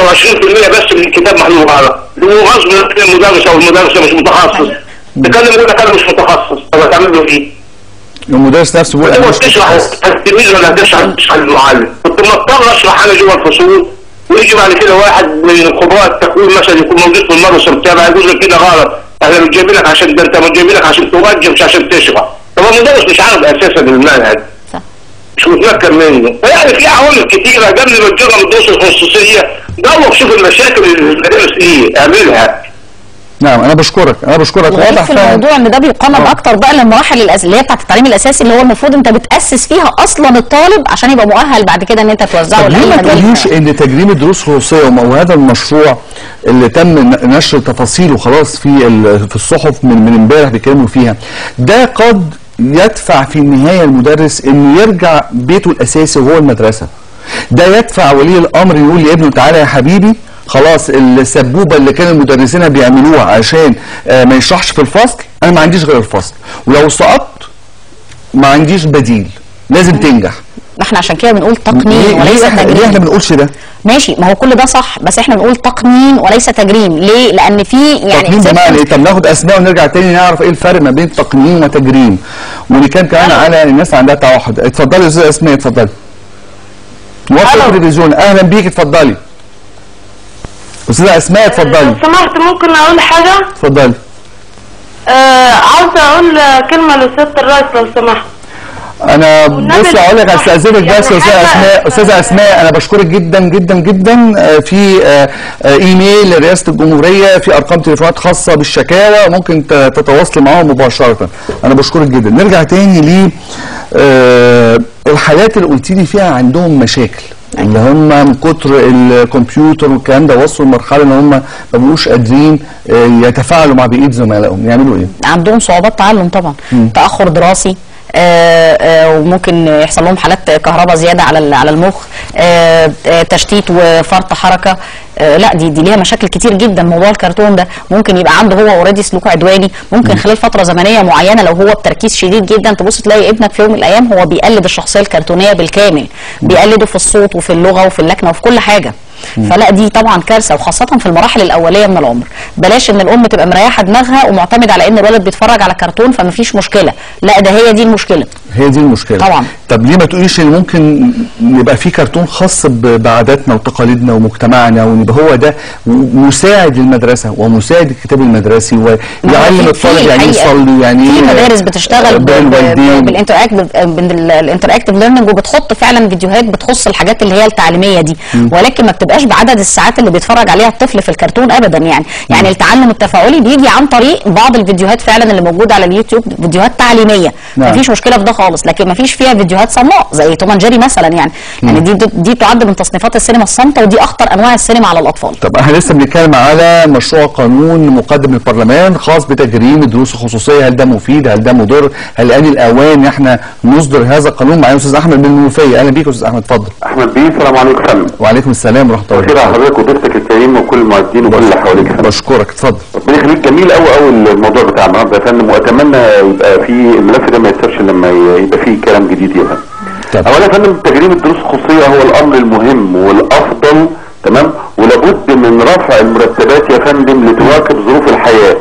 25% بس من الكتاب محلول غلط هو غصب عن المدرس او المدرس مش متخصص تكلم يقول لك انا مش متخصص طب هتعمل له ايه؟ المدرس نفسه بيقول انت انا ما مش بتشرح متخصص. التلميذ ولا هتشرح تشرح للمعلم كنت مضطر اشرح انا جوه الفصول ويجي بعد كده واحد من خبراء التكوين مثلا يكون موجود في المدرسه بتاعه يقول لك كده غلط احنا مش جايبينك عشان ده انت مش جايبينك عشان توجه مش عشان تشرح طب المدرس مش عارف اساسا المنهج صح. مش متذكر منه فيعني في عوامل كتيره قبل ما تجرب الدروس الخصوصيه دور شوف المشاكل اللي في المدارس ايه اعملها نعم انا بشكرك انا بشكرك الغريب واضح في فعلا الموضوع ان ده بيقنن آه. اكتر بقى للمراحل الأس... اللي هي بتاعت التعليم الاساسي اللي هو المفروض انت بتاسس فيها اصلا الطالب عشان يبقى مؤهل بعد كده ان انت توزعه طب ليه لاي ما مجال تقوليش ان تجريم الدروس الخصوصيه وم- وهذا المشروع اللي تم ن- نشر تفاصيله خلاص في ال- في الصحف من من امبارح بيتكلموا فيها ده قد يدفع في النهايه المدرس انه يرجع بيته الاساسي وهو المدرسه ده يدفع ولي الامر يقول لابنه تعالى يا حبيبي خلاص السبوبه اللي كان المدرسين بيعملوها عشان آه، ما يشرحش في الفصل انا ما عنديش غير الفصل ولو سقطت ما عنديش بديل لازم تنجح ما احنا عشان كده بنقول تقنين ليه, وليس ليه, احنا ليه احنا تجريم ما بنقولش ده ماشي ما هو كل ده صح بس احنا بنقول تقنين وليس تجريم ليه لان في يعني تقنين بمعنى ايه طب ناخد اسماء ونرجع تاني نعرف ايه الفرق ما بين تقنين وتجريم ونتكلم كمان على الناس عندها توحد اتفضلي يا استاذ اسماء اتفضلي وصل ألو. التلفزيون اهلا بيك اتفضلي استاذه اسماء اتفضلي لو سمحت ممكن اقول حاجة اتفضلي آه عاوزة اقول كلمة لسيادة الرئيس لو سمحت انا والنبي بص اقول لك الواحد استاذنك يعني بس يا استاذه حاجة- اسماء استاذه اسماء انا بشكرك جدا جدا جدا آه، في آه، آه، ايميل لرئاسه الجمهوريه في ارقام تليفونات خاصه بالشكاوى ممكن ت- تتواصلي معاهم مباشره انا بشكرك جدا نرجع تاني ل آه، الحالات اللي قلت لي فيها عندهم مشاكل اللي هم من كتر الكمبيوتر والكلام ده وصلوا لمرحله ان هم ما بقوش قادرين آه، يتفاعلوا مع بقيه زملائهم يعملوا ايه؟ عندهم صعوبات تعلم طبعا تاخر دراسي آه، آه، وممكن يحصل لهم حالات كهرباء زياده على ال- على المخ آه، آه، تشتيت وفرط حركه آه، لا دي دي ليها مشاكل كتير جدا موضوع الكرتون ده ممكن يبقى عنده هو اوريدي سلوك عدواني ممكن خلال فتره زمنيه معينه لو هو بتركيز شديد جدا تبص تلاقي ابنك في يوم من الايام هو بيقلد الشخصيه الكرتونيه بالكامل بيقلده في الصوت وفي اللغه وفي اللكنه وفي كل حاجه فلا دي طبعا كارثه وخاصه في المراحل الاوليه من العمر بلاش ان الام تبقى مريحه دماغها ومعتمده على ان الولد بيتفرج على كرتون فمفيش مشكله لا ده هي دي المشكله هي دي المشكله طبعا. طب ليه ما تقوليش ان ممكن يبقى في كرتون خاص ب- بعاداتنا وتقاليدنا ومجتمعنا ويبقى هو ده مساعد للمدرسه ومساعد الكتاب المدرسي ما هو ويعلم في- الطالب في يعني ايه الحقيقة يصلي يعني في ايه مدارس بتشتغل ب- بين ب- الوالدين بالانتراكتيف ليرنينج وبتحط فعلا فيديوهات بتخص الحاجات اللي هي التعليميه دي ولكن ما بتبقاش بعدد الساعات اللي بيتفرج عليها الطفل في الكرتون ابدا يعني يعني التعلم التفاعلي بيجي عن طريق بعض الفيديوهات فعلا اللي موجوده على اليوتيوب فيديوهات تعليميه نعم. مفيش مشكله في ده خالص لكن مفيش فيها فيديوهات صماء زي توم أند جيري مثلا يعني يعني دي دي تعد من تصنيفات السينما الصامته ودي اخطر انواع السينما على الاطفال طب احنا لسه بنتكلم على مشروع قانون مقدم للبرلمان خاص بتجريم الدروس الخصوصيه هل ده مفيد هل ده مضر هل آن الاوان ان احنا نصدر هذا القانون معايا استاذ احمد من المنوفيه اهلا بيك يا استاذ احمد اتفضل احمد بيه السلام عليكم فندم وعليكم السلام ورحمه الله خير على وبركاته حضرتك وضيفتك الكريم وكل المعدين وكل اللي حواليك يا فندم بشكرك اتفضل ربنا يخليك جميل قوي قوي الموضوع بتاع النهارده يا فندم واتمنى يبقى في الملف ده ما يتسابش لما ي- يبقى فيه كلام جديد يا فندم طب. اولا يا فندم تجريم الدروس الخصوصيه هو الامر المهم والافضل تمام ولابد من رفع المرتبات يا فندم لتواكب ظروف الحياه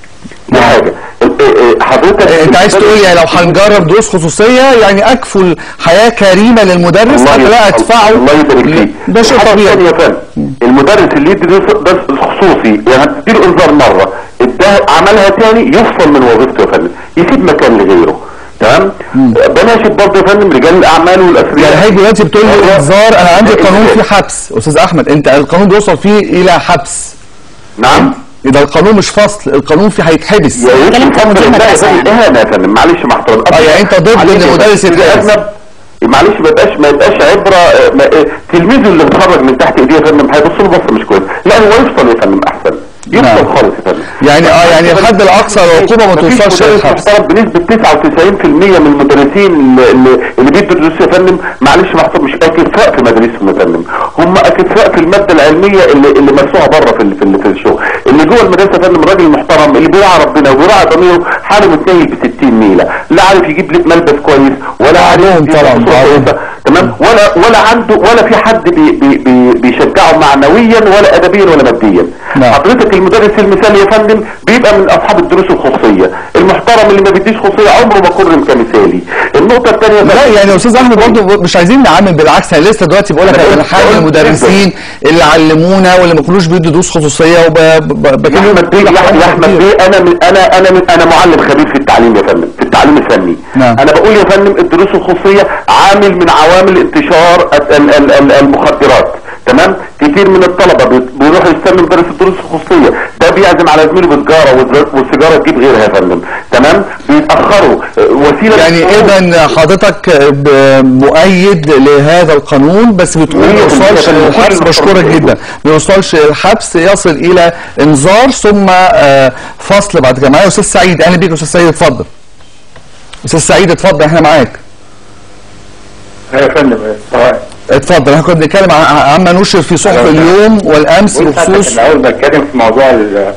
دي حاجه ال- ال- حضرتك انت عايز تقول يعني لو هنجرب دروس خصوصيه يعني اكفل حياه كريمه للمدرس الله حتى لا يبارك- ادفعه الله يبارك فيك ده شيء الحاجة طبيعي الثانية يا فندم المدرس اللي يدي درس درس خصوصي يعني هتديله انذار مره اداها عملها تاني يفصل من وظيفته يا فندم يسيب مكان لغيره تمام بناشد برضه يا فندم رجال الاعمال والاثرياء يعني هي دلوقتي بتقول لي أيوة. انذار انا عندي قانون فيه حبس استاذ احمد انت القانون بيوصل فيه الى حبس نعم ده القانون مش فصل القانون فيه هيتحبس يا ريت بتكلم يفضل كمدير ده يا مدرسة فندم يعني. اهانه يا فندم معلش مع احترامي اه يعني انت ضد معلش ان يا المدرس فندم، يتحبس أذنب. معلش ما يبقاش ما يبقاش عبره آه، ما- آه، تلميذه اللي بيتخرج من تحت ايديه يا فندم هيبص له بصه مش كويس لا هو يفصل يا فندم احسن نعم. يفصل خالص يا فندم يعني اه يعني الحد الاقصى للعقوبه ما مفيش توصلش مدرس للحبس محترم بنسبه 99% من المدرسين اللي, اللي- اللي بيدوا دروس يا فندم معلش محترم مش اكفاء في مدارسهم يا فندم هم اكفاء في الماده العلميه اللي اللي مرسوها بره في ال- في, ال- في الشغل اللي جوه المدرسه يا فندم الراجل المحترم اللي بيراعي ربنا وبيراعي ضميره حاله متنيل ب 60 نيله لا عارف يجيب لك ملبس كويس ولا عارف بعضهم يجيب طبعاً، صورة بعضهم. كويسة. تمام ولا ولا عنده ولا في حد بي بي بي بيشجعه معنويا ولا ادبيا ولا ماديا نعم. حضرتك المدرس المثالي يا فندم بيبقى من اصحاب الدروس الخصوصيه المحترم اللي ما بيديش خصوصيه عمره ما كرم كمثالي النقطه الثانيه لا يعني يا استاذ احمد برضه مش عايزين نعمم بالعكس انا لسه دلوقتي بقول لك أنا انا قلت- حال قلت المدرسين اللي علمونا واللي ما كانوش بيدوا دروس خصوصيه يا وبكلمهم احمد بيه يا يا احمد بيه انا من انا انا من انا معلم خبير في التعليم يا فندم في التعليم الفني نعم. انا بقول يا فندم الدروس الخصوصيه عامل من عوامل انتشار ال- ال- ال- ال- المخدرات تمام كتير من الطلبه بي- بيروحوا يستنوا مدرس الدروس الخصوصيه ده بيعزم على زميله بسجاره والز- والسيجاره تجيب غيرها يا فندم تمام بيتاخروا آه، وسيله يعني للخروج. اذا حضرتك ب- مؤيد لهذا القانون بس بتقول ما مية في المية يوصلش فندم. للحبس كل بشكرك المحترمين. جدا ما يوصلش للحبس يصل الى انذار ثم آه، فصل بعد كده معايا استاذ سعيد اهلا بيك يا استاذ سعيد اتفضل استاذ سعيد اتفضل احنا معاك يا فندم طبعا اتفضل احنا كنا بنتكلم عن- عما نشر في صحف أيوة. اليوم والامس بخصوص الاول بتكلم في موضوع ال-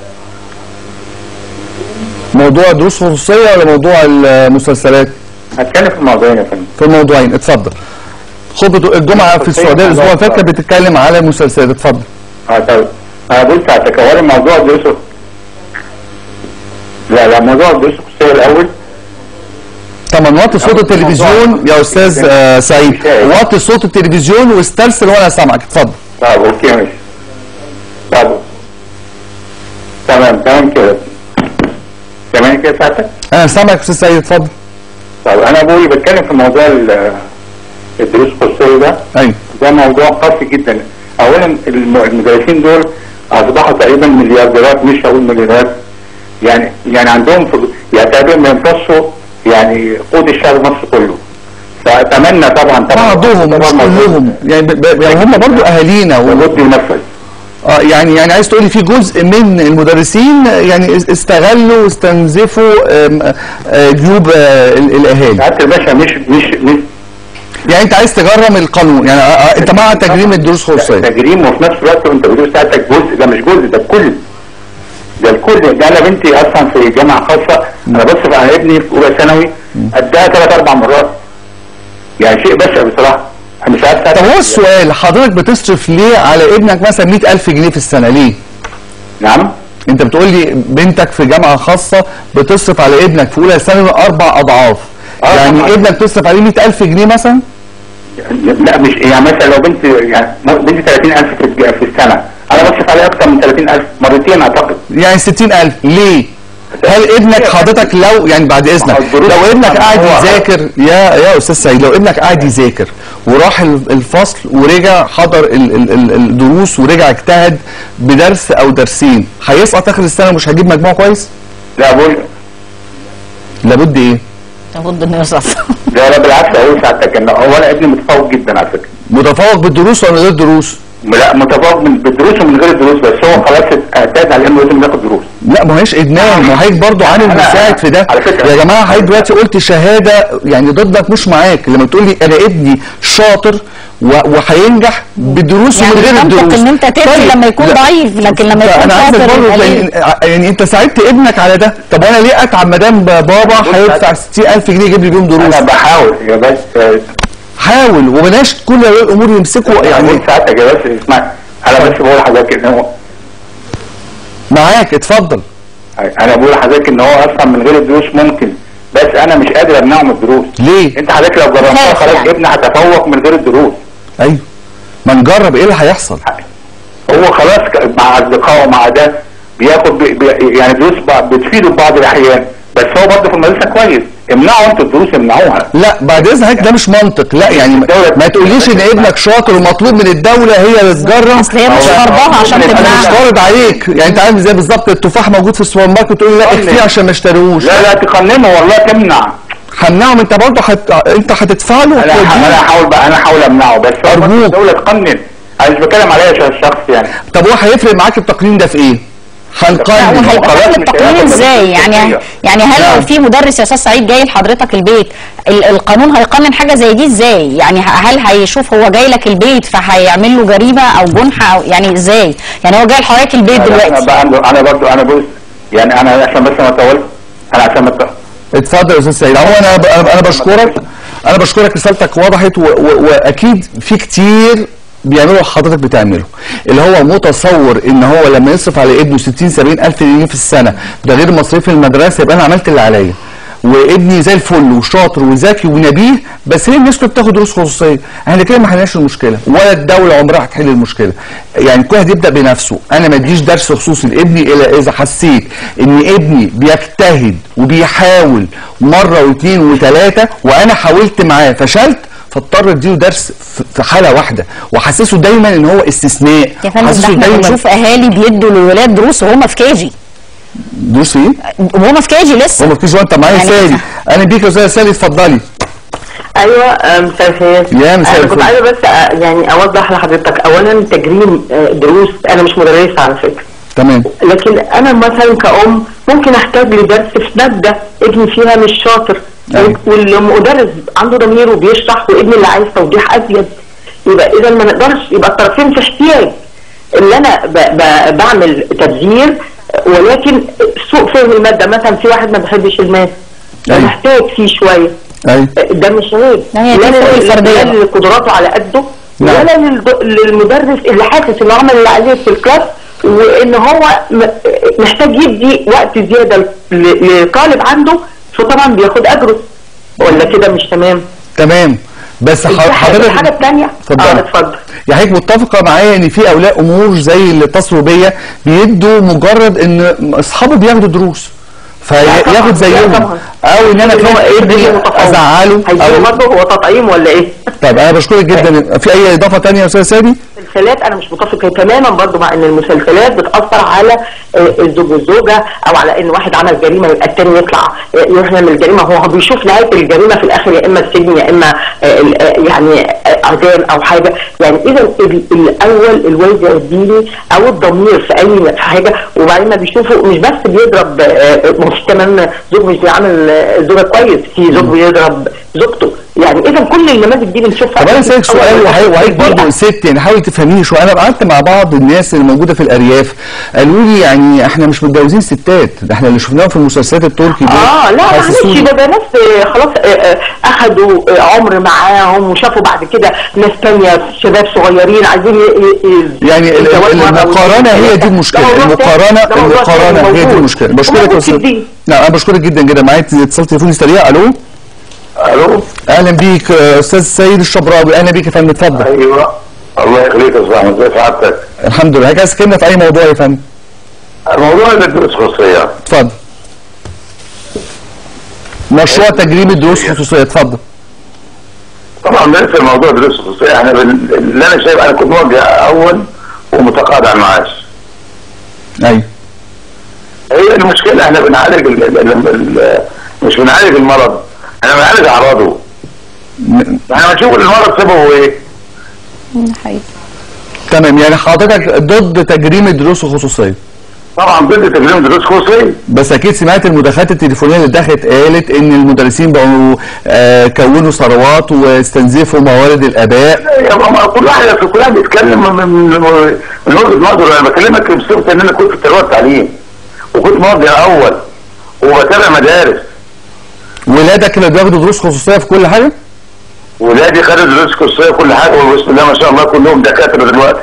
موضوع دروس خصوصيه ولا موضوع المسلسلات هتكلم في موضوعين يا فندم في الموضوعين اتفضل خطبه الجمعه في السعوديه الاسبوع اللي فات كانت بتتكلم على المسلسلات اتفضل اه طيب انا بص هتكون موضوع الدروس لا لا موضوع الدروس الخصوصيه الاول طبعا وطي صوت التلفزيون يا استاذ آه، سعيد وطي صوت التلفزيون واسترسل وانا سامعك اتفضل طب اوكي ماشي طب تمام تمام كده تمام كده ساعتك انا سامعك يا استاذ سعيد اتفضل طب انا ابوي بتكلم في موضوع ال- الدروس الخصوصيه ده ايوه ده موضوع قاسي جدا اولا الم- المدرسين دول اصبحوا تقريبا مليارديرات مش هقول مليونيرات يعني يعني عندهم في يعني تقريبا بيمتصوا يعني قوت الشعب المصري كله فاتمنى طبعا طبعا بعضهم مش طبعاً كلهم يعني, ب... ب... يعني هم برضو اهالينا و... لابد ينفذ آه يعني يعني عايز تقولي في جزء من المدرسين يعني اس- استغلوا واستنزفوا آم، آه، جيوب آه، ال- الاهالي سعاده الباشا مش مش مش يعني انت عايز تجرم القانون يعني آه، آه، انت مع تجريم الدروس الخصوصيه تجريم وفي نفس الوقت انت بتقول ساعتك جزء ده مش جزء ده الكل ده الكل ده انا بنتي اصلا في جامعه خاصه انا بصرف على ابني في اولى ثانوي قدها ثلاث اربع مرات يعني شيء بشع بصراحه انا ساعات ساعات طب هو السؤال حضرتك بتصرف ليه على ابنك مثلا 100000 جنيه في السنه ليه؟ نعم انت بتقول لي بنتك في جامعه خاصه بتصرف على ابنك في اولى ثانوي اربع اضعاف آه يعني طبعاً. ابنك تصرف عليه 100000 جنيه مثلا لا مش يعني مثلا لو بنتي يعني بنتي 30000 في الج- في السنه انا بصرف عليها اكثر من 30000 مرتين اعتقد يعني 60000 ليه؟ هل ابنك حضرتك لو يعني بعد اذنك الظروف لو ابنك طبعاً قاعد هو- يذاكر يا يا استاذ سعيد لو ابنك قاعد يذاكر وراح ال- الفصل ورجع حضر ال- ال- ال- الدروس ورجع اجتهد بدرس او درسين هيسقط اخر السنه ومش هيجيب مجموع كويس؟ لا بقول لابد ايه؟ لابد انه يصف ده لا بالعكس اقول ساعتك ان هو انا ابني متفوق جدا على فكره متفوق بالدروس ولا من غير دروس؟ لا متفوق من بالدروس ومن غير الدروس بس هو خلاص اعتاد على انه لازم ياخد دروس لا ما هيش ادمان ما هيك برضه عامل أنا- مساعد في ده على فكرة- يا جماعه حضرتك دلوقتي قلت شهاده يعني ضدك مش معاك لما تقول لي انا ابني شاطر و- وهينجح بدروس يعني ومن غير المنطق الدروس ان انت تدي لما يكون لا. ضعيف لكن لما يكون انا عايزك شاطر برضه يبقى ليه؟ يعني, يعني انت ساعدت ابنك على ده طب انا ليه اتعب ما دام بابا هيدفع 60000 جنيه يجيب لي بيهم دروس انا بحاول يا بس حاول وبلاش كل اولياء الامور يمسكوا يعني يعني ساعتك يا بس اسمع انا بس بقول لحضرتك ان هو معاك اتفضل انا بقول لحضرتك ان هو اصلا من غير الدروس ممكن بس انا مش قادر امنعه من الدروس ليه؟ انت حضرتك لو جربتها خايف خلاص يعني. ابني هتفوق من غير الدروس ايوه ما نجرب ايه اللي هيحصل هو خلاص ك- مع اصدقائه مع ده بياخد بي بي يعني دروس ب- بتفيده في بعض الاحيان بس هو برضه في المدرسه كويس امنعوا انتوا الدروس امنعوها لا بعد اذنك ده مش منطق لا يعني ما- الدولة- ما تقوليش ان ابنك شاطر ومطلوب من الدوله هي اللي تجرم اصل هي مش هو- فرضها عشان انا انا مش تمنعها فارض عليك يعني انت عارف زي بالظبط التفاح موجود في السوبر ماركت تقول لي لا قنن. اخفيه عشان ما اشتروش لا لا تقننه والله تمنع همنعهم انت برضه حت... انت هتدفع له انا ح- وتوديه. انا هحاول بقى انا هحاول امنعه بس هو أرجوك. برضه الدوله تقنن انا مش بتكلم عليا عشان الشخص يعني طب هو هيفرق معاك التقنين ده في ايه؟ لا هنقنن وهيبقى خلاص شكل مش التقنين هياخد ازاي مدرسة يعني خصوصية. يعني هل نعم. لو في مدرس يا استاذ سعيد جاي لحضرتك البيت ال- القانون هيقنن حاجه زي دي ازاي يعني ه- هل هيشوف هو جاي لك البيت فهيعمل له جريمه او جنحه او يعني ازاي يعني هو جاي لحضرتك البيت انا دلوقتي بقى عنده انا برضه انا بص يعني انا عشان بس ما اطولش انا عشان ما أطول. اتفضل يا استاذ سعيد هو انا ب... انا أنا بشكرك انا بشكرك رسالتك وضحت و... و... واكيد في كتير بيعملوا اللي حضرتك بتعمله اللي هو متصور ان هو لما يصرف على ابنه 60 70 الف جنيه في السنه ده غير مصاريف المدرسه يبقى انا عملت اللي عليا وابني زي الفل وشاطر وذكي ونبيه بس هي الناس كلها بتاخد دروس خصوصيه احنا كده ما حلناش المشكله ولا الدوله عمرها هتحل المشكله يعني كل واحد يبدا بنفسه انا ما اديش درس خصوصي لابني الا اذا حسيت ان ابني بيجتهد وبيحاول مره واثنين وثلاثه وانا حاولت معاه فشلت فاضطر اديله درس في- في حاله واحده وحسسه دايما ان هو استثناء يا فندم ده حسسه احنا بنشوف اهالي بيدوا للولاد دروس وهم في كيجي دروس ايه؟ وهم في كيجي لسه هو مفيش وانت معايا يعني- سالي انا بيك يا استاذه سالي اتفضلي ايوه آه، مساء الخير يا مساء انا كنت الفل. عايزه بس آه، يعني اوضح لحضرتك اولا تجريم آه، دروس انا مش مدرسه على فكره تمام لكن انا مثلا كأم ممكن احتاج لدرس في ماده ابني فيها مش شاطر أيوة. والمدرس عنده ضمير وبيشرح وابني اللي عايز توضيح ازيد يبقى اذا ما نقدرش يبقى الطرفين في احتياج اللي انا ب ب بعمل تبذير ولكن سوء فهم الماده مثلا في واحد ما بيحبش الماس أيوة. محتاج فيه شويه ايوه ده مش عيب لا، هي دي لا فروق لل- الفردية. لا لقدراته على قده نعم. ولا للد- للمدرس اللي حاسس انه عمل اللي عليه في الكلاس وان هو م- محتاج يدي وقت زياده ل- لطالب عنده فطبعا بياخد اجره ولا كده مش تمام تمام بس دي ح- حاجه الحاجه حضرتك الثانيه اتفضل. اه اتفضل يعني حضرتك متفقه معايا ان في اولياء امور زي اللي اتصلوا بيا بيدوا مجرد ان اصحابه بياخدوا دروس لا طبعاً، فياخد لا زيهم طبعاً. او ان انا هو كان إيه ابني اللي متفوق؟ ازعله هيجيله او برضه هو تطعيم ولا ايه؟ طب انا بشكرك جدا في اي اضافه تانية يا استاذ سامي المسلسلات انا مش متفقه تماما برضو مع ان المسلسلات بتاثر على آه، الزوج والزوجه او على ان واحد عمل جريمه يبقى التاني يطلع آه، يروح يعمل الجريمه هو بيشوف نهايه الجريمه في الاخر يا اما السجن يا اما آه، ال- آه، يعني آه، اعدام او حاجه يعني اذا ال- الاول الوالد يوديني او الضمير في اي في حاجه وبعدين ما بيشوفوا مش بس بيضرب آه، مش كمان زوج مش بيعمل آه، الزوجه كويس في زوج بيضرب زوجته يعني اذا كل النماذج دي بنشوفها طب انا اسالك سؤال وهي- وهيك برضه ست يعني حاولي تفهميني شويه انا قعدت مع بعض الناس اللي موجوده في الارياف قالوا لي يعني احنا مش متجوزين ستات ده احنا اللي شفناهم في المسلسلات التركي دول اه لا معلش حسسوني- ده ده ناس آه، خلاص آه، آه، اخدوا آه، عمر معاهم وشافوا بعد كده ناس تانية شباب صغيرين عايزين ي- ي- ي- يعني ال- يتجوزوا ال- مرة المقارنه واتنين هي دي وتلاتة. المشكله ده موضوع المقارنه تاني. ده موضوع تاني المقارنه هي دي موجود. المشكله بشكرك يا وموجود استاذ كتير. نعم انا بشكرك جدا جدا معايا اتصال تليفوني سريع الو الو اهلا بيك آه، استاذ سيد الشبراوي اهلا بيك يا فندم اتفضل ايوه الله يخليك يا استاذ احمد ازي سعادتك الحمد لله هيك عايز تكلمنا في اي موضوع يا فندم الموضوع اللي الدروس خصوصيه اتفضل مشروع تجريبي دروس خصوصيه اتفضل طبعا بالنسبه لموضوع دروس خصوصيه احنا بال- اللي انا شايف انا كنت موجه اول ومتقاعد عن المعاش ايوه هي المشكله احنا بنعالج ال ال ال ال مش بنعالج المرض احنا بنعالج اعراضه م- احنا بنشوف المرض سببه ايه حقيقي. تمام يعني حضرتك ضد تجريم الدروس الخصوصيه طبعا ضد تجريم دروس خصوصيه بس اكيد سمعت المداخلات التليفونيه اللي دخلت قالت ان المدرسين بقوا آه كونوا ثروات واستنزفوا موارد الاباء يبقى ما كل واحد في كل واحد بيتكلم من من من وجهه نظره انا بكلمك بصفه ان انا كنت في التربيه والتعليم وكنت موجه اول وبتابع مدارس ولادك اللي بياخدوا دروس خصوصيه في كل حاجه ولادي خدوا دروس خصوصيه كل حاجه وبسم الله ما شاء الله كلهم دكاتره دلوقتي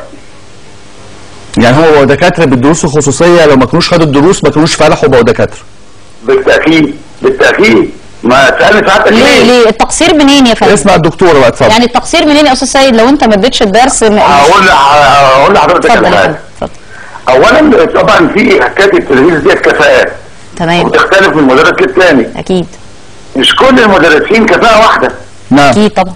يعني هو دكاتره بالدروس الخصوصيه لو ما كانوش خدوا الدروس ما كانوش فلحوا بقوا دكاتره بالتاكيد بالتاكيد ما تسالني ساعتك ليه ليه التقصير منين يا فندم؟ اسمع الدكتوره بقى اتفضل يعني التقصير منين يا استاذ سيد لو انت ما اديتش الدرس م- هقول هقول لحضرتك اتفضل على يا حاجه فندم اتفضل اولا طبعا في حكايه التدريس ديت كفاءات تمام وبتختلف من مدرس للتاني اكيد مش كل المدرسين كفاءه واحده نعم اكيد طبعا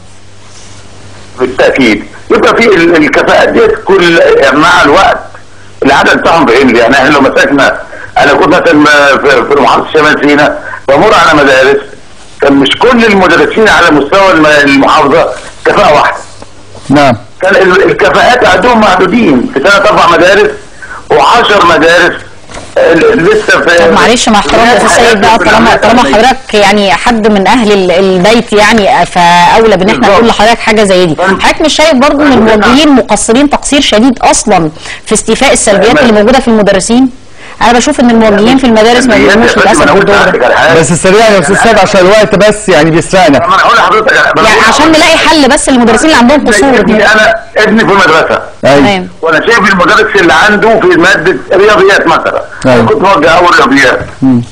بالتاكيد يبقى في ال- الكفاءات ديت كل مع الوقت العدد بتاعهم بيقل يعني احنا لو مسكنا انا كنت مثلا في في محافظه شمال سيناء بمر على مدارس كان مش كل المدرسين على مستوى الم- المحافظه كفاءه واحده نعم كان ال- الكفاءات عندهم محدودين في ثلاث اربع مدارس و10 مدارس ال- لسه في طب معلش مع احترامي يا استاذ سيد بقى طالما طالما حضرتك يعني حد من اهل ال- البيت يعني فاولى بان احنا بالظبط. نقول لحضرتك حاجه زي دي حضرتك مش شايف برضو ان الموجهين مقصرين تقصير شديد اصلا في استيفاء السلبيات تمام. اللي موجوده في المدرسين انا بشوف ان الموجهين في المدارس ما بيقوموش للاسف بالدور ده بس سريع يا استاذ سيد عشان الوقت بس يعني بيسرقنا انا هقول لحضرتك أنا- يعني عشان نلاقي حل بس للمدرسين اللي عندهم قصور دي ابني انا ابني في المدرسه ايوه تمام وانا شايف المدرس اللي عنده في ماده رياضيات مثلا أيوة. أنا كنت موجه اول رياضيات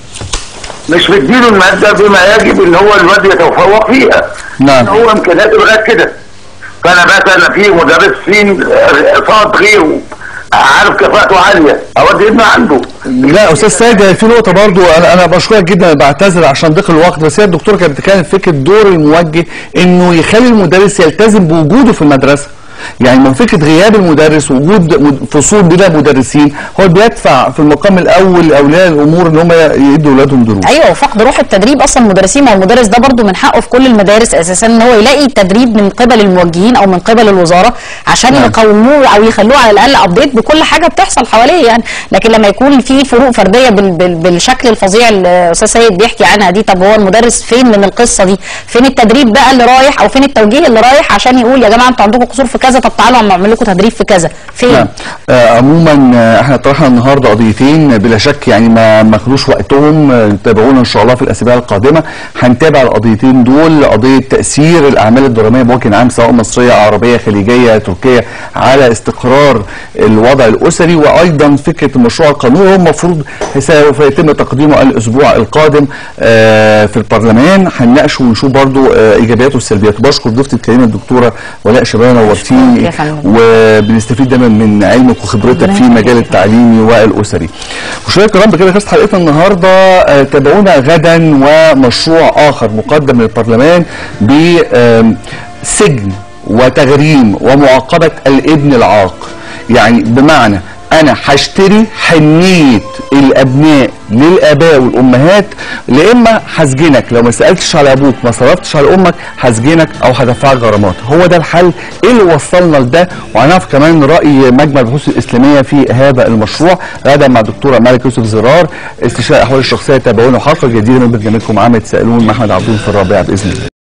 مش مديله الماده بما يجب ان هو الواد يتفوق فيها نعم. هو امكانياته لغايه كده فانا مثلا في مدرسين صاد غيره عارف كفاءته عاليه اودي ابني عنده لا استاذ سيد في نقطه برضو انا انا بشكرك جدا بعتذر عشان ضيق الوقت بس هي الدكتوره كانت بتتكلم في فكره دور الموجه انه يخلي المدرس يلتزم بوجوده في المدرسه يعني من فكره غياب المدرس وجود مد- فصول بلا مدرسين هو بيدفع في المقام الاول اولياء الامور ان هم يدوا اولادهم دروس ايوه وفقد روح التدريب اصلا المدرسين ما هو المدرس ده برضو من حقه في كل المدارس اساسا ان هو يلاقي تدريب من قبل الموجهين او من قبل الوزاره عشان نعم. يقوموه او يخلوه على الاقل ابديت بكل حاجه بتحصل حواليه يعني لكن لما يكون في فروق فرديه بال بال بالشكل الفظيع اللي استاذ سيد بيحكي عنها دي طب هو المدرس فين من القصه دي فين التدريب بقى اللي رايح او فين التوجيه اللي رايح عشان يقول يا جماعه انتوا عندكم قصور في كذا طب تعالوا اما اعمل لكم تدريب في كذا فين نعم آه عموما آه، احنا طرحنا النهارده قضيتين بلا شك يعني ما ما خدوش وقتهم آه، تابعونا ان شاء الله في الاسابيع القادمه هنتابع القضيتين دول قضيه تاثير الاعمال الدراميه بوجه عام سواء مصريه عربيه خليجيه تركيه على استقرار الوضع الاسري وايضا فكره المشروع القانوني هو المفروض سوف يتم تقديمه الاسبوع القادم آه في البرلمان هنناقشه ونشوف برضو آه ايجابياته والسلبيات وبشكر ضيفتي الكريمه الدكتوره ولاء شباب نورتينا التعليمي يا فندم. وبنستفيد دايما من علمك وخبرتك ربنا في يخليك المجال يا التعليمي والاسري. مشاهدينا الكرام بكده خلصت حلقتنا النهارده آه، تابعونا غدا ومشروع اخر مقدم للبرلمان بسجن وتغريم ومعاقبه الابن العاق. يعني بمعنى انا هشتري حنيه الابناء للاباء والامهات لا اما هسجنك لو ما سالتش على ابوك ما صرفتش على امك هسجنك او هدفعك غرامات هو ده الحل ايه اللي وصلنا لده وهنعرف كمان راي مجمع البحوث الاسلاميه في هذا المشروع غدا مع الدكتوره مالك يوسف زرار استشاري الاحوال الشخصيه تابعونا حلقه جديده من برنامجكم عامه تسالون مع احمد عبدون في الرابعه باذن الله